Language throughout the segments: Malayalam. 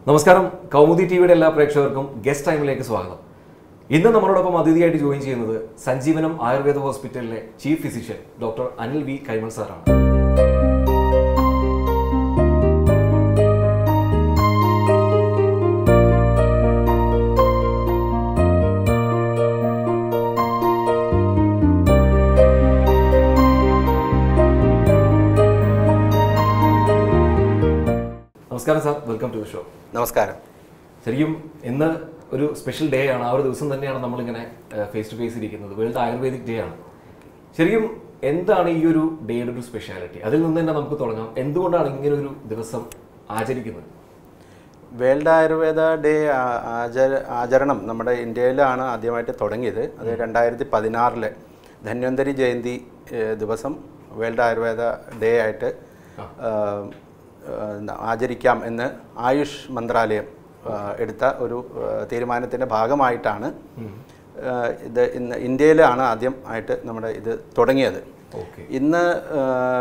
നമസ്കാരം കൗമുദി ടിവിയുടെ എല്ലാ പ്രേക്ഷകർക്കും ഗസ്റ്റ് ടൈമിലേക്ക് സ്വാഗതം ഇന്ന് നമ്മളോടൊപ്പം അതിഥിയായിട്ട് ജോയിൻ ചെയ്യുന്നത് സഞ്ജീവനം ആയുർവേദ ഹോസ്പിറ്റലിലെ chief physician doctor Anil V Kaimal സാറാണ് നമസ്കാരം sir welcome to the show നമസ്കാരം ശരിക്കും ഇന്ന് ഒരു സ്പെഷ്യൽ ഡേ ആണ് ആ ഒരു ദിവസം തന്നെയാണ് നമ്മളിങ്ങനെ ഫേസ് ടു ഫേസ് ഇരിക്കുന്നത് വേൾഡ് ആയുർവേദിക് ഡേ ആണ് ശരിക്കും എന്താണ് ഈ ഒരു ഡേയുടെ ഒരു സ്പെഷ്യാലിറ്റി അതിൽ നിന്ന് തന്നെ നമുക്ക് തുടങ്ങാം എന്തുകൊണ്ടാണ് ഇങ്ങനെ ഒരു ദിവസം ആചരിക്കുന്നത് വേൾഡ് ആയുർവേദ ഡേ ആ- ആചര ആചരണം നമ്മുടെ ഇന്ത്യയിലാണ് ആദ്യമായിട്ട് തുടങ്ങിയത് അത് രണ്ടായിരത്തി പതിനാറില് ധന്വന്തരി ജയന്തി ഏഹ്, ദിവസം വേൾഡ് ആയുർവേദ ഡേ ആയിട്ട് ഏഹ്, ഏഹ്, ആചരിക്കാം എന്ന് ആയുഷ് മന്ത്രാലയം ഏഹ്, എടുത്ത ഒരു ഏഹ്, തീരുമാനത്തിൻ്റെ ഭാഗമായിട്ടാണ് ഏഹ്, ഇത് ഇന്ന് ഇന്ത്യയിലാണ് ആദ്യം ആയിട്ട് നമ്മുടെ ഇത് തുടങ്ങിയത് ഓക്കെ ഇന്ന് ആ,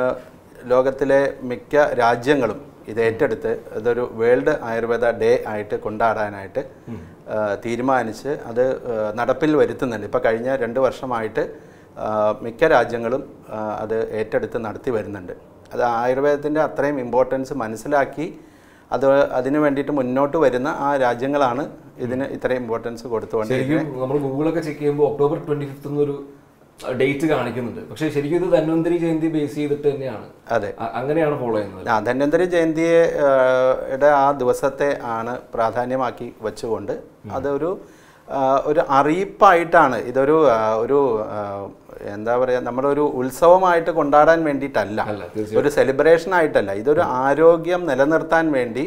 ലോകത്തിലെ മിക്ക രാജ്യങ്ങളും ഇത് ഏറ്റെടുത്ത് ഇതൊരു വേൾഡ് ആയുർവേദ ഡേ ആയിട്ട് കൊണ്ടാടാനായിട്ട് ആ, തീരുമാനിച്ച് അത് ആ, നടപ്പിൽ വരുത്തുന്നുണ്ട് ഇപ്പോൾ കഴിഞ്ഞ രണ്ട് വർഷമായിട്ട് ആ, മിക്ക രാജ്യങ്ങളും ആ, അത് ഏറ്റെടുത്ത് നടത്തി വരുന്നുണ്ട് അത് ആയുർവേദത്തിൻ്റെ അത്രയും ഇമ്പോർട്ടൻസ് മനസ്സിലാക്കി അത് അതിന് വേണ്ടിയിട്ട് മുന്നോട്ട് വരുന്ന ആ രാജ്യങ്ങളാണ് ഇതിന് ഇത്രയും ഇമ്പോർട്ടൻസ് കൊടുത്തുകൊണ്ട് ശരിക്കും നമ്മൾ ഗൂഗിളൊക്കെ ചെക്ക് ചെയ്യുമ്പോൾ ഒക്ടോബർ ട്വന്റി ഫിഫ്ത്ത് എന്നൊരു ഡേറ്റ് കാണിക്കുന്നുണ്ട് പക്ഷേ ശരിക്കും ഇത് ധന്വന്തരി ജയന്തി ബേസ് ചെയ്തിട്ട് തന്നെയാണ് അതെ അ- അങ്ങനെയാണ് ഫോളോ ചെയ്യുന്നത് ആ ധന്വന്തരി ജയന്തിയെ ആ, യുടെ ആ ദിവസത്തെ ആണ് പ്രാധാന്യമാക്കി വെച്ചുകൊണ്ട് അതൊരു ആ, ഒരു അറിയിപ്പായിട്ടാണ് ഇതൊരു ആ, ഒരു ആ, എന്താ പറയുക നമ്മുടെ ഒരു ഉത്സവമായിട്ട് കൊണ്ടാടാൻ വേണ്ടിയിട്ടല്ല അല്ല തീർച്ചയായും ഒരു സെലിബ്രേഷൻ ആയിട്ടല്ല ഇതൊരു ആരോഗ്യം നിലനിർത്താൻ വേണ്ടി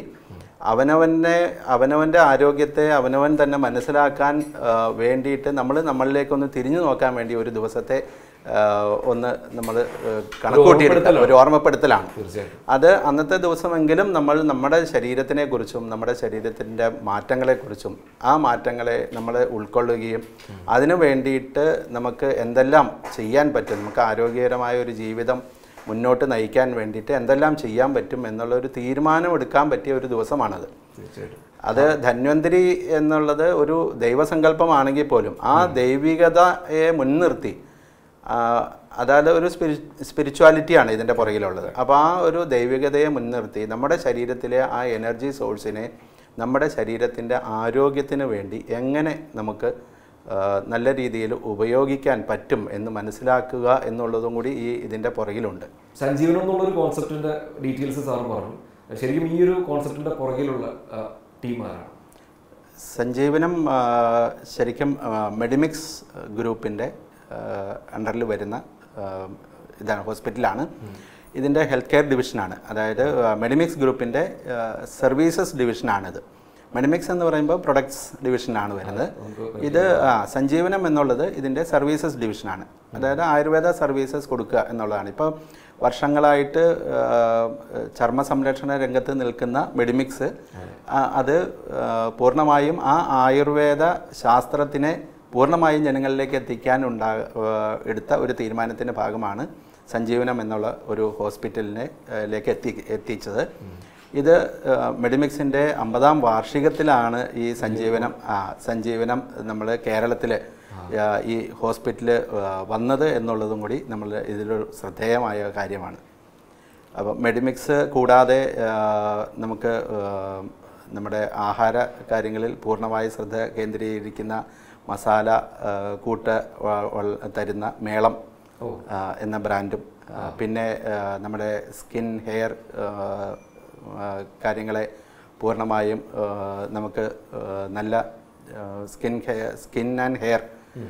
അവനവനെ അവനവൻ്റെ ആരോഗ്യത്തെ അവനവൻ തന്നെ മനസ്സിലാക്കാൻ ആ, വേണ്ടിയിട്ട് നമ്മൾ നമ്മളിലേക്കൊന്ന് തിരിഞ്ഞു നോക്കാൻ വേണ്ടി ഒരു ദിവസത്തെ ആ, ഒന്ന് നമ്മൾ കണക്കൂട്ടിയെടുക്കുക ഒരു ഓർമ്മപ്പെടുത്തലാണ് തീർച്ചയായിട്ടും അത് അന്നത്തെ ദിവസമെങ്കിലും നമ്മൾ നമ്മുടെ ശരീരത്തിനെ കുറിച്ചും നമ്മുടെ ശരീരത്തിൻ്റെ മാറ്റങ്ങളെക്കുറിച്ചും ആ മാറ്റങ്ങളെ നമ്മൾ ഉൾക്കൊള്ളുകയും അതിനു വേണ്ടിയിട്ട് നമുക്ക് എന്തെല്ലാം ചെയ്യാൻ പറ്റും നമുക്ക് ആരോഗ്യകരമായ ഒരു ജീവിതം മുന്നോട്ട് നയിക്കാൻ വേണ്ടിയിട്ട് എന്തെല്ലാം ചെയ്യാൻ പറ്റും എന്നുള്ള ഒരു തീരുമാനം എടുക്കാൻ പറ്റിയ ഒരു ദിവസമാണത് തീർച്ചയായിട്ടും അത് ധന്വന്തരി എന്നുള്ളത് ഒരു ദൈവസങ്കല്പമാണെങ്കിൽ പോലും ആ ദൈവികതയെ മുൻനിർത്തി ആ, അതായത് ഒരു സ്പിരി സ്പിരിച്വാലിറ്റിയാണ് ഇതിൻ്റെ പുറകിലുള്ളത് അപ്പോൾ ആ ഒരു ദൈവികതയെ മുൻനിർത്തി നമ്മുടെ ശരീരത്തിലെ ആ എനർജി സോഴ്സിനെ നമ്മുടെ ശരീരത്തിൻ്റെ ആരോഗ്യത്തിന് വേണ്ടി എങ്ങനെ നമുക്ക് ആ, നല്ല രീതിയിൽ ഉപയോഗിക്കാൻ പറ്റും എന്ന് മനസ്സിലാക്കുക എന്നുള്ളതും കൂടി ഈ ഇതിൻ്റെ പുറകിലുണ്ട് സഞ്ജീവനം എന്നുള്ളൊരു കോൺസെപ്റ്റിന്റെ ഡീറ്റെയിൽസ് സാർ പറഞ്ഞു ശരിക്കും ഈ ഒരു കോൺസെപ്റ്റിന്റെ പുറകിലുള്ള ടീം ആരാണ് സഞ്ജീവനം ആ, ശരിക്കും ആ, മെഡിമിക്സ് ഗ്രൂപ്പിൻ്റെ അണ്ടറിൽ വരുന്ന ആ, ഇതാണ് ഹോസ്പിറ്റലാണ് ഇതിൻ്റെ ഹെൽത്ത് കെയർ ഡിവിഷനാണ് അതായത് ആ, മെഡിമിക്സ് ഗ്രൂപ്പിൻ്റെ ആ, സർവീസസ് ഡിവിഷനാണിത് മെഡിമിക്സ് എന്ന് പറയുമ്പോൾ പ്രൊഡക്ട്സ് ഡിവിഷനാണ് വരുന്നത് ഇത് ആ, സഞ്ജീവനം എന്നുള്ളത് ഇതിൻ്റെ സർവീസസ് ഡിവിഷനാണ് അതായത് ആയുർവേദ സർവീസസ് കൊടുക്കുക എന്നുള്ളതാണ് ഇപ്പോൾ വർഷങ്ങളായിട്ട് ആ, ചർമ്മ സംരക്ഷണ രംഗത്ത് നിൽക്കുന്ന മെഡിമിക്സ് ആ, അത് ആ, പൂർണ്ണമായും ആ ആയുർവേദ ശാസ്ത്രത്തിനെ പൂർണ്ണമായും ജനങ്ങളിലേക്ക് എത്തിക്കാൻ ഉണ്ടാ ആ, എടുത്ത ഒരു തീരുമാനത്തിൻ്റെ ഭാഗമാണ് സഞ്ജീവനം എന്നുള്ള ഒരു ഹോസ്പിറ്റലിനെ ആ, ലേക്ക് എത്തി എത്തിച്ചത് ഇത് ആ, മെഡിമിക്സിൻ്റെ അമ്പതാം വാർഷികത്തിലാണ് ഈ സഞ്ജീവനം ആ, സഞ്ജീവനം നമ്മൾ കേരളത്തിൽ ഈ ഹോസ്പിറ്റൽ വന്നത് എന്നുള്ളതും കൂടി നമ്മൾ ഇതിലൊരു ശ്രദ്ധേയമായ കാര്യമാണ് അപ്പോൾ മെഡിമിക്സ് കൂടാതെ ആ, നമുക്ക് ആ, നമ്മുടെ ആഹാര കാര്യങ്ങളിൽ പൂർണ്ണമായി ശ്രദ്ധ കേന്ദ്രീകരിക്കുന്ന മസാല ആ, കൂട്ട് വ- വൾ- തരുന്ന മേളം ഓ. ആ, എന്ന ബ്രാൻഡും ആ, പിന്നെ ആ, നമ്മുടെ സ്കിൻ ഹെയർ ആ, ആ, കാര്യങ്ങളെ പൂർണ്ണമായും ആ, നമുക്ക് ആ, നല്ല skin hair skin and hair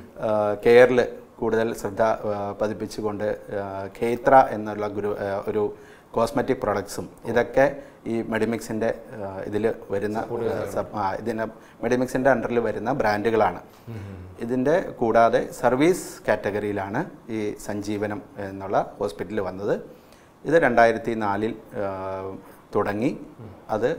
കെയറിൽ കൂടുതൽ ശ്രദ്ധ ആ, പതിപ്പിച്ചുകൊണ്ട് ആ, ഖേത്ര എന്നുള്ള ഗുരു ആ, ഒരു കോസ്മെറ്റിക് പ്രൊഡക്ട്സും ഇതൊക്കെ ഈ മെഡിമിക്സിൻ്റെ ഇതിൽ വരുന്ന സബ്- ആ, ഇതിന് മെഡിമിക്സിൻ്റെ അണ്ടറിൽ വരുന്ന ബ്രാൻഡുകളാണ് ഇതിൻ്റെ കൂടാതെ സർവീസ് കാറ്റഗറിയിലാണ് ഈ സഞ്ജീവനം എന്നുള്ള ഹോസ്പിറ്റൽ വന്നത് ഇത് രണ്ടായിരത്തി നാലിൽ തുടങ്ങി അത്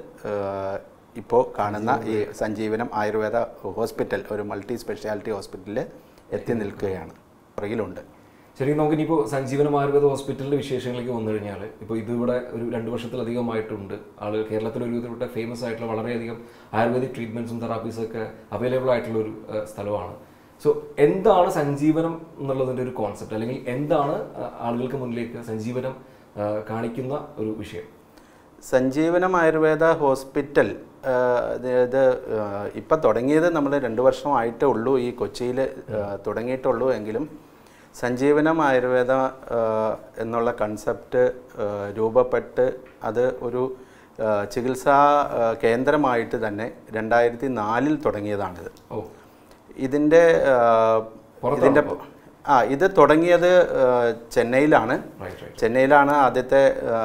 ഇപ്പോൾ കാണുന്ന ഈ സഞ്ജീവനം ആയുർവേദ ഹോസ്പിറ്റൽ ഒരു മൾട്ടി സ്പെഷ്യാലിറ്റി ഹോസ്പിറ്റലിൽ എത്തി നിൽക്കുകയാണ് പുറകിലുണ്ട് ശരിക്കും നമുക്ക് ഇനിയിപ്പോൾ സഞ്ജീവനം ആയുർവേദ ഹോസ്പിറ്റലിന്റെ വിശേഷങ്ങളിലേക്ക് വന്നു കഴിഞ്ഞാൽ ഇപ്പോൾ ഇതിവിടെ ഒരു രണ്ട് വർഷത്തിലധികമായിട്ടുണ്ട് ആള് കേരളത്തിൽ ഒരു വിധപ്പെട്ട ഫേമസ് ആയിട്ടുള്ള വളരെയധികം ആയുർവേദിക് ട്രീറ്റ്മെന്റ്സും തെറാപ്പീസും ഒക്കെ അവൈലബിൾ ആയിട്ടുള്ള ഒരു ഏഹ്, സ്ഥലമാണ് സോ എന്താണ് സഞ്ജീവനം എന്നുള്ളതിന്റെ ഒരു കോൺസെപ്റ്റ് അല്ലെങ്കിൽ എന്താണ് ആ, ആളുകൾക്ക് മുന്നിലേക്ക് സഞ്ജീവനം ആ, കാണിക്കുന്ന ഒരു വിഷയം സഞ്ജീവനം ആയുർവേദ ഹോസ്പിറ്റൽ ആ, ഇത് ഇത് ഇപ്പം തുടങ്ങിയത് നമ്മൾ രണ്ട് വർഷമായിട്ടേ ഉള്ളൂ ഈ കൊച്ചിയിൽ തുടങ്ങിയിട്ടുള്ളൂ എങ്കിലും സഞ്ജീവനം ആയുർവേദ ആ, എന്നുള്ള കൺസെപ്റ്റ് രൂപപ്പെട്ട് അത് ഒരു ആ, ചികിത്സാ ആ, കേന്ദ്രമായിട്ട് തന്നെ രണ്ടായിരത്തി നാലിൽ തുടങ്ങിയതാണിത് ഓ ഇതിൻ്റെ ആ, പുറത്താണോ ഇതിൻ്റെ ആ ഇത് തുടങ്ങിയത് ആ, ചെന്നൈയിലാണ് റൈറ്റ് റൈറ്റ് ചെന്നൈയിലാണ് ആദ്യത്തെ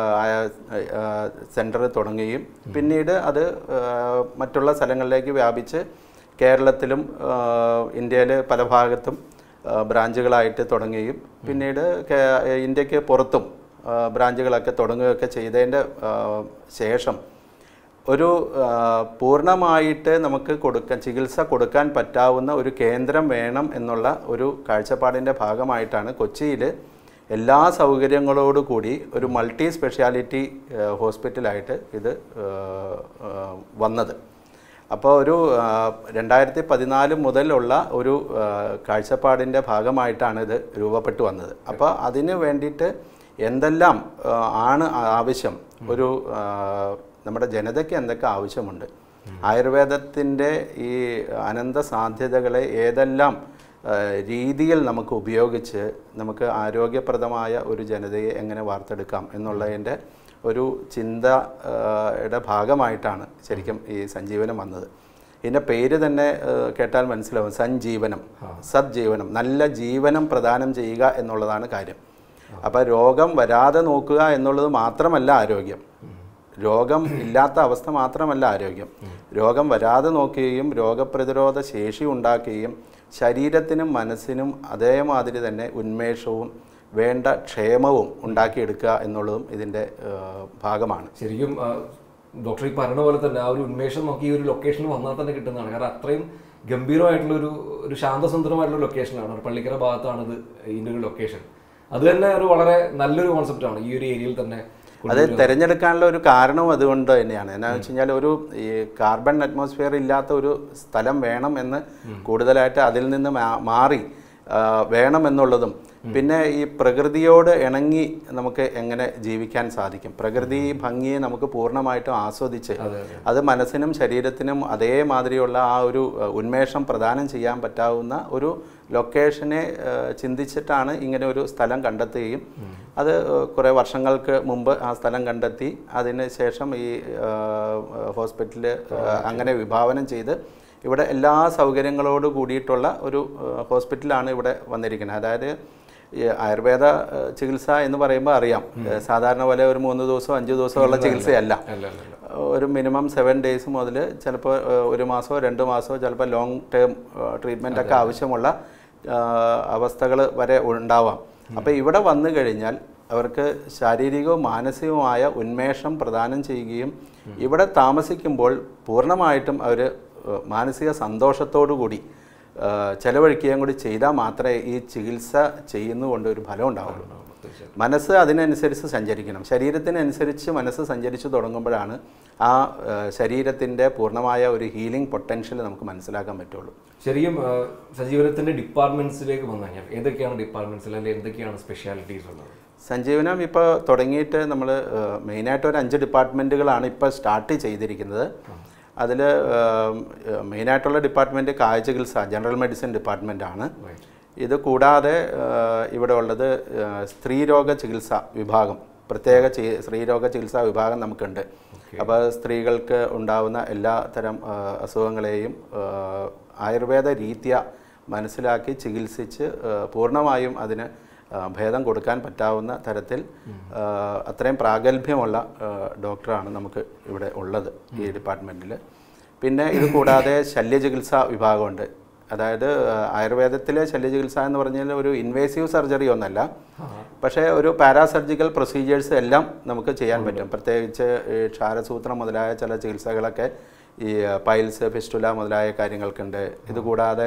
സെൻറ്റർ തുടങ്ങുകയും പിന്നീട് അത് ആ, മറ്റുള്ള സ്ഥലങ്ങളിലേക്ക് വ്യാപിച്ച് കേരളത്തിലും ഇന്ത്യയിൽ പല ഭാഗത്തും ആ, ബ്രാഞ്ചുകളായിട്ട് തുടങ്ങുകയും പിന്നീട് കേ- ഇന്ത്യക്ക് പുറത്തും ആ, ബ്രാഞ്ചുകളൊക്കെ തുടങ്ങുകയൊക്കെ ചെയ്തതിൻ്റെ ആ, ശേഷം ഒരു ആ, പൂർണ്ണമായിട്ട് നമുക്ക് കൊടുക്കാൻ ചികിത്സ കൊടുക്കാൻ പറ്റാവുന്ന ഒരു കേന്ദ്രം വേണം എന്നുള്ള ഒരു കാഴ്ചപ്പാടിൻ്റെ ഭാഗമായിട്ടാണ് കൊച്ചിയിൽ എല്ലാ സൗകര്യങ്ങളോടു കൂടി ഒരു മൾട്ടി സ്പെഷ്യാലിറ്റി ആ, ഹോസ്പിറ്റലായിട്ട് ഇത് ആ, ആ, വന്നത് അപ്പോൾ ഒരു ആ, രണ്ടായിരത്തി പതിനാല് മുതലുള്ള ഒരു ആ, കാഴ്ചപ്പാടിൻ്റെ ഭാഗമായിട്ടാണ് ഇത് രൂപപ്പെട്ടു വന്നത് അപ്പോൾ അതിന് വേണ്ടിയിട്ട് എന്തെല്ലാം ആ, ആണ് ആവശ്യം ഒരു ആ, നമ്മുടെ ജനതയ്ക്ക് എന്തൊക്കെ ആവശ്യമുണ്ട് ആയുർവേദത്തിൻ്റെ ഈ അനന്ത സാധ്യതകളെ ഏതെല്ലാം ആ, രീതിയിൽ നമുക്ക് ഉപയോഗിച്ച് നമുക്ക് ആരോഗ്യപ്രദമായ ഒരു ജനതയെ എങ്ങനെ വാർത്തെടുക്കാം എന്നുള്ളതിൻ്റെ ഒരു ചിന്തയുടെ ഭാഗമായിട്ടാണ് ശരിക്കും ഈ സഞ്ജീവനം വന്നത് ഇതിൻ്റെ പേര് തന്നെ ആ, കേട്ടാൽ മനസ്സിലാവും സഞ്ജീവനം സജ്ജീവനം നല്ല ജീവനം പ്രദാനം ചെയ്യുക എന്നുള്ളതാണ് കാര്യം അപ്പോൾ രോഗം വരാതെ നോക്കുക എന്നുള്ളത് മാത്രമല്ല ആരോഗ്യം രോഗം ഇല്ലാത്ത അവസ്ഥ മാത്രമല്ല ആരോഗ്യം രോഗം വരാതെ നോക്കുകയും രോഗപ്രതിരോധ ശേഷി ഉണ്ടാക്കുകയും ശരീരത്തിനും മനസ്സിനും അതേമാതിരി തന്നെ ഉന്മേഷവും വേണ്ട ക്ഷേമവും ഉണ്ടാക്കിയെടുക്കുക എന്നുള്ളതും ഇതിൻ്റെ ഏഹ്, ഭാഗമാണ് ശരിക്കും ആ, ഡോക്ടർ ഈ പറഞ്ഞ പോലെ തന്നെ ആ ഒരു ഉന്മേഷം നോക്കി ഈ ഒരു ലൊക്കേഷനിൽ വന്നാൽ തന്നെ കിട്ടുന്നതാണ് കാരണം അത്രയും ഗംഭീരമായിട്ടുള്ള ഒരു ഒരു ശാന്തസുന്ദരമായിട്ടുള്ള ലൊക്കേഷനാണ് ഒരു പള്ളിക്കര ഭാഗത്താണ് ഇത് ഇതിന്റെ ഒരു ലൊക്കേഷൻ അത് തന്നെ ഒരു വളരെ നല്ലൊരു കോൺസെപ്റ്റാണ് ഈ ഒരു ഏരിയയിൽ തന്നെ അത് തിരഞ്ഞെടുക്കാനുള്ള ഒരു കാരണവും അതുകൊണ്ട് തന്നെയാണ് എന്നാന്ന് വെച്ച് കഴിഞ്ഞാൽ ഒരു ഈ കാർബൺ അറ്റ്മോസ്ഫിയർ ഇല്ലാത്ത ഒരു സ്ഥലം വേണം എന്ന് കൂടുതലായിട്ട് അതിൽ നിന്ന് മാ- മാറി ആ, വേണമെന്നുള്ളതും പിന്നെ ഈ പ്രകൃതിയോട് ഇണങ്ങി നമുക്ക് എങ്ങനെ ജീവിക്കാൻ സാധിക്കും പ്രകൃതി ഭംഗിയെ നമുക്ക് പൂർണ്ണമായിട്ടും ആസ്വദിച്ച് അതെ അത് മനസ്സിനും ശരീരത്തിനും അതേമാതിരിയുള്ള ആ ഒരു അഹ്, ഉന്മേഷം പ്രദാനം ചെയ്യാൻ പറ്റാവുന്ന ഒരു ലൊക്കേഷനെ അഹ്, ചിന്തിച്ചിട്ടാണ് ഇങ്ങനെ ഒരു സ്ഥലം കണ്ടെത്തുകയും അത് അഹ്, കുറേ വർഷങ്ങൾക്ക് മുമ്പ് ആ സ്ഥലം കണ്ടെത്തി അതിന് ശേഷം ഈ ഹോസ്പിറ്റൽ അങ്ങനെ വിഭാവനം ചെയ്ത് ഇവിടെ എല്ലാ സൗകര്യങ്ങളോട് കൂടിയിട്ടുള്ള ഒരു അഹ്, ഹോസ്പിറ്റലാണ് ഇവിടെ വന്നിരിക്കുന്നത് അതായത് ഈ ആയുർവേദ അഹ്, ചികിത്സ എന്ന് പറയുമ്പോൾ അറിയാം ഏഹ്, സാധാരണ പോലെ ഒരു മൂന്ന് ദിവസമോ അഞ്ച് ദിവസമോ ഉള്ള ചികിത്സയല്ല അല്ല അല്ല അല്ല ഒരു മിനിമം സെവൻ ഡേയ്സ് മുതൽ ചിലപ്പോൾ ഒരു മാസമോ രണ്ട് മാസമോ ചിലപ്പോൾ ലോങ് ടേം ട്രീറ്റ്മെൻ്റ് ഒക്കെ ആവശ്യമുള്ള അവസ്ഥകൾ വരെ ഉണ്ടാവാം അപ്പോൾ ഇവിടെ വന്നു കഴിഞ്ഞാൽ അവർക്ക് ശാരീരികവും മാനസികവുമായ ഉന്മേഷം പ്രദാനം ചെയ്യുകയും ഇവിടെ താമസിക്കുമ്പോൾ പൂർണ്ണമായിട്ടും അവർ മാനസിക സന്തോഷത്തോടു കൂടി ആ, ചെലവഴിക്കുകയും കൂടി ചെയ്താൽ മാത്രമേ ഈ ചികിത്സ ചെയ്യുന്നതുകൊണ്ട് ഒരു ഫലം ഉണ്ടാവുള്ളൂ തീർച്ചയായും മനസ്സ് അതിനനുസരിച്ച് സഞ്ചരിക്കണം ശരീരത്തിനനുസരിച്ച് മനസ്സ് സഞ്ചരിച്ചു തുടങ്ങുമ്പോഴാണ് ആ ശരീരത്തിൻ്റെ പൂർണ്ണമായ ഒരു ഹീലിംഗ് പൊട്ടൻഷ്യൽ നമുക്ക് മനസ്സിലാക്കാൻ പറ്റുള്ളൂ ശരിക്കും ആ, സജീവനത്തിന്റെ ഡിപ്പാർട്ട്മെന്റ്സിലേക്ക് വന്നു കഴിഞ്ഞാൽ ഏതൊക്കെയാണ് ഡിപ്പാർട്ട്മെന്റ്സിൽ അല്ലെങ്കിൽ എന്തൊക്കെയാണ് സ്പെഷ്യാലിറ്റീസ് ഉള്ളത് സഞ്ജീവനം ഇപ്പോൾ തുടങ്ങിയിട്ട് നമ്മൾ മെയിനായിട്ട് ഒരു അഞ്ച് ഡിപ്പാർട്ട്മെൻറ്റുകളാണ് ഇപ്പോൾ സ്റ്റാർട്ട് ചെയ്തിരിക്കുന്നത് അതിൽ മെയിനായിട്ടുള്ള ഡിപ്പാർട്ട്മെൻറ്റ് കായ ചികിത്സ ജനറൽ മെഡിസിൻ ഡിപ്പാർട്ട്മെൻറ്റാണ് Right. ഇത് കൂടാതെ ആ, ഇവിടെ ഉള്ളത് ആ, സ്ത്രീരോഗ ചികിത്സ വിഭാഗം പ്രത്യേക ചി- സ്ത്രീരോഗ ചികിത്സാ വിഭാഗം നമുക്കുണ്ട് അപ്പോൾ സ്ത്രീകൾക്ക് ഉണ്ടാവുന്ന എല്ലാ തരം ആ, അസുഖങ്ങളെയും ആ, ആയുർവേദ രീത്യ മനസ്സിലാക്കി ചികിത്സിച്ച് ആ, പൂർണ്ണമായും അതിന് ആ, ഭേദം കൊടുക്കാൻ പറ്റാവുന്ന തരത്തിൽ ആ, അത്രയും പ്രാഗൽഭ്യമുള്ള ആ, ഡോക്ടറാണ് നമുക്ക് ഇവിടെ ഉള്ളത് ഈ ഡിപ്പാർട്ട്മെൻറ്റിൽ പിന്നെ ഇത് കൂടാതെ ശല്യചികിത്സാ വിഭാഗമുണ്ട് അതായത് ആ, ആയുർവേദത്തിലെ ശല്യചികിത്സ എന്ന് പറഞ്ഞാൽ ഒരു ഇൻവേസീവ് സർജറി ഒന്നല്ല പക്ഷേ ഒരു പാരാസർജിക്കൽ പ്രൊസീജിയേഴ്സ് എല്ലാം നമുക്ക് ചെയ്യാൻ പറ്റും പ്രത്യേകിച്ച് ഈ ക്ഷാരസൂത്രം മുതലായ ചില ചികിത്സകളൊക്കെ ഈ പൈൽസ് ഫിസ്റ്റുല മുതലായ കാര്യങ്ങൾക്കുണ്ട് ഇതുകൂടാതെ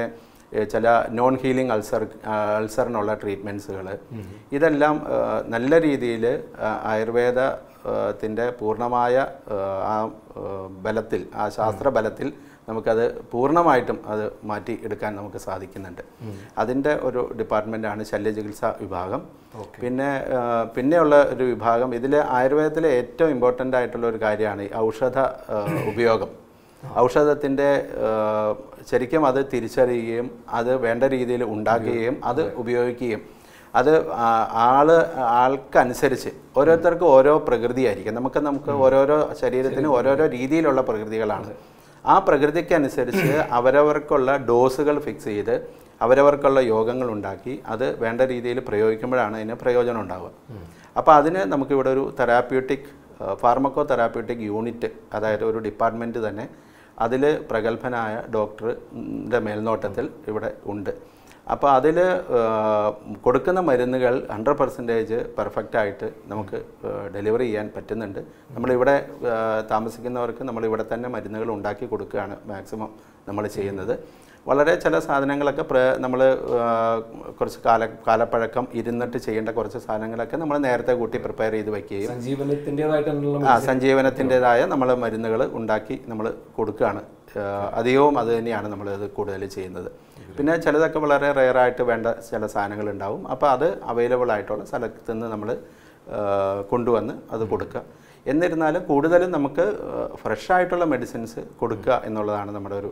ഏ, ചില നോൺ ഹീലിംഗ് അൾസർ അൾസറിനുള്ള ട്രീറ്റ്മെൻറ്റ്സുകൾ ഇതെല്ലാം ആ, നല്ല രീതിയിൽ ആയുർവേദത്തിൻ്റെ പൂർണ്ണമായ ആ, ആ ആ, ബലത്തിൽ ആ ശാസ്ത്ര ബലത്തിൽ നമുക്കത് പൂർണ്ണമായിട്ടും അത് മാറ്റി എടുക്കാൻ നമുക്ക് സാധിക്കുന്നുണ്ട് അതിൻ്റെ ഒരു ഡിപ്പാർട്ട്മെൻറ്റാണ് ശല്യചികിത്സ വിഭാഗം പിന്നെ ആ, പിന്നെയുള്ള ഒരു വിഭാഗം ഇതിൽ ആയുർവേദത്തിലെ ഏറ്റവും ഇമ്പോർട്ടൻ്റ് ആയിട്ടുള്ള ഒരു കാര്യമാണ് ഈ ഔഷധ ആ, ഉപയോഗം ഔഷധത്തിൻ്റെ ശരിക്കും അത് തിരിച്ചറിയുകയും അത് വേണ്ട രീതിയിൽ ഉണ്ടാക്കുകയും അത് ഉപയോഗിക്കുകയും അത് ആ- ആള് ആൾക്കനുസരിച്ച് ഓരോരുത്തർക്കും ഓരോ പ്രകൃതിയായിരിക്കും നമുക്ക് നമുക്ക് ഓരോരോ ശരീരത്തിന് ഓരോരോ രീതിയിലുള്ള പ്രകൃതികളാണ് ആ പ്രകൃതിക്ക് അനുസരിച്ച് അവരവർക്കുള്ള ഡോസുകൾ ഫിക്സ് ചെയ്ത് അവരവർക്കുള്ള യോഗങ്ങൾ ഉണ്ടാക്കി അത് വേണ്ട രീതിയിൽ പ്രയോഗിക്കുമ്പോഴാണ് അതിന് പ്രയോജനം ഉണ്ടാവുക അപ്പോൾ അതിന് നമുക്കിവിടെ ഒരു തെറാപ്യൂട്ടിക് ഫാർമക്കോ തെറാപ്യൂട്ടിക് യൂണിറ്റ് അതായത് ഒരു ഡിപ്പാർട്ട്മെൻറ്റ് തന്നെ അതിൽ പ്രഗത്ഭനായ ഡോക്ടറിൻ്റെ മേൽനോട്ടത്തിൽ ഇവിടെ ഉണ്ട് അപ്പോൾ അതിൽ കൊടുക്കുന്ന മരുന്നുകൾ ഹൺഡ്രഡ് പെർസെൻറ്റേജ് പെർഫെക്റ്റ് ആയിട്ട് നമുക്ക് ഡെലിവറി ചെയ്യാൻ പറ്റുന്നുണ്ട് നമ്മളിവിടെ ആ, താമസിക്കുന്നവർക്ക് നമ്മളിവിടെ തന്നെ മരുന്നുകൾ ഉണ്ടാക്കി കൊടുക്കുകയാണ് മാക്സിമം നമ്മൾ ചെയ്യുന്നത് വളരെ ചില സാധനങ്ങളൊക്കെ പ്ര നമ്മൾ കുറച്ച് കാല കാലപ്പഴക്കം ഇരുന്നിട്ട് ചെയ്യേണ്ട കുറച്ച് സാധനങ്ങളൊക്കെ നമ്മൾ നേരത്തെ കൂട്ടി പ്രിപ്പയർ ചെയ്ത് വയ്ക്കുകയും സഞ്ജീവനത്തിൻ്റെതായിട്ടുള്ള ആ സഞ്ജീവനത്തിൻ്റെതായ നമ്മൾ മരുന്നുകൾ ഉണ്ടാക്കി നമ്മൾ കൊടുക്കുകയാണ് ആ, അധികവും അത് തന്നെയാണ് നമ്മൾ ഇത് കൂടുതൽ ചെയ്യുന്നത് പിന്നെ ചിലതൊക്കെ വളരെ റെയറായിട്ട് വേണ്ട ചില സാധനങ്ങൾ ഉണ്ടാവും അപ്പോൾ അത് അവൈലബിൾ ആയിട്ടുള്ള സ്ഥലത്ത് നിന്ന് നമ്മൾ കൊണ്ടുവന്ന് അത് കൊടുക്കുക എന്നിരുന്നാലും കൂടുതലും നമുക്ക് ഫ്രഷ് ആയിട്ടുള്ള മെഡിസിൻസ് കൊടുക്കുക എന്നുള്ളതാണ് നമ്മുടെ ഒരു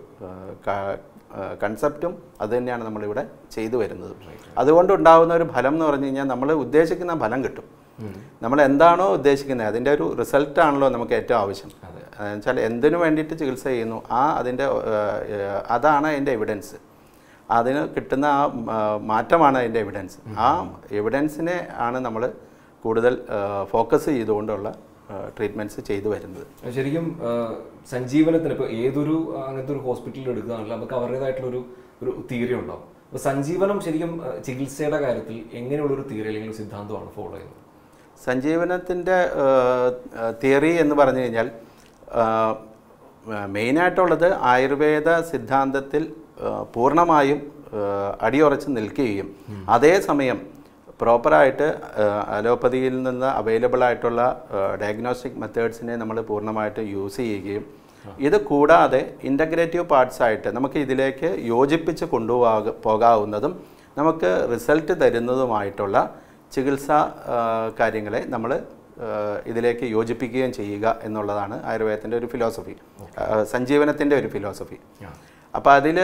കൺസെപ്റ്റും അത് തന്നെയാണ് നമ്മളിവിടെ ചെയ്തു വരുന്നത് അതുകൊണ്ട് ഉണ്ടാകുന്ന ഒരു ഫലം എന്ന് പറഞ്ഞു കഴിഞ്ഞാൽ നമ്മൾ ഉദ്ദേശിക്കുന്ന ഫലം കിട്ടും നമ്മൾ എന്താണോ ഉദ്ദേശിക്കുന്നത് അതിൻ്റെ ഒരു റിസൾട്ട് ആണല്ലോ നമുക്ക് ഏറ്റവും ആവശ്യം വെച്ചാൽ എന്തിനു വേണ്ടിയിട്ട് ചികിത്സ ചെയ്യുന്നു ആ അതിൻ്റെ ഏഹ്, അതാണ് അതിൻ്റെ എവിഡൻസ് അതിന് കിട്ടുന്ന ആ ആ, മാറ്റമാണ് അതിൻ്റെ എവിഡൻസ് ആ എവിഡൻസിനെ ആണ് നമ്മൾ കൂടുതൽ ഫോക്കസ് ചെയ്തുകൊണ്ടുള്ള ട്രീറ്റ്മെൻറ്റ്സ് ചെയ്തു വരുന്നത് ശരിക്കും ആ, സഞ്ജീവനത്തിന് ഇപ്പോൾ ഏതൊരു ആ, അങ്ങനത്തെ ഒരു ഹോസ്പിറ്റലിൽ എടുക്കുകയാണെങ്കിൽ നമുക്ക് അവരുടേതായിട്ടുള്ള ഒരു ഒരു തിയറി ഉണ്ടാവും അപ്പോൾ സഞ്ജീവനം ശരിക്കും ആ, ചികിത്സയുടെ കാര്യത്തിൽ എങ്ങനെയുള്ള ഒരു തിയറി അല്ലെങ്കിൽ ഒരു സിദ്ധാന്തമാണ് ഫോളോ ചെയ്യുന്നത് സഞ്ജീവനത്തിൻ്റെ തിയറി എന്ന് പറഞ്ഞു കഴിഞ്ഞാൽ മെയിനായിട്ടുള്ളത് ആയുർവേദ സിദ്ധാന്തത്തിൽ ആ, പൂർണ്ണമായും ആ, അടിയുറച്ച് നിൽക്കുകയും അതേസമയം പ്രോപ്പറായിട്ട് അലോപ്പതിയിൽ നിന്ന് അവൈലബിൾ ആയിട്ടുള്ള ഡയഗ്നോസ്റ്റിക് മെത്തേഡ്സിനെ നമ്മൾ പൂർണ്ണമായിട്ട് യൂസ് ചെയ്യുകയും ഇത് കൂടാതെ ഇൻ്റഗ്രേറ്റീവ് പാർട്സ് ആയിട്ട് നമുക്ക് ഇതിലേക്ക് യോജിപ്പിച്ച് കൊണ്ടുപോകാ പോകാവുന്നതും നമുക്ക് റിസൾട്ട് തരുന്നതുമായിട്ടുള്ള ചികിത്സാ ആ, കാര്യങ്ങളെ നമ്മൾ ഇതിലേക്ക് യോജിപ്പിക്കുകയും ചെയ്യുക എന്നുള്ളതാണ് ആയുർവേദത്തിൻ്റെ ഒരു ഫിലോസഫി സഞ്ജീവനത്തിൻ്റെ ഒരു ഫിലോസഫി അപ്പോൾ അതിൽ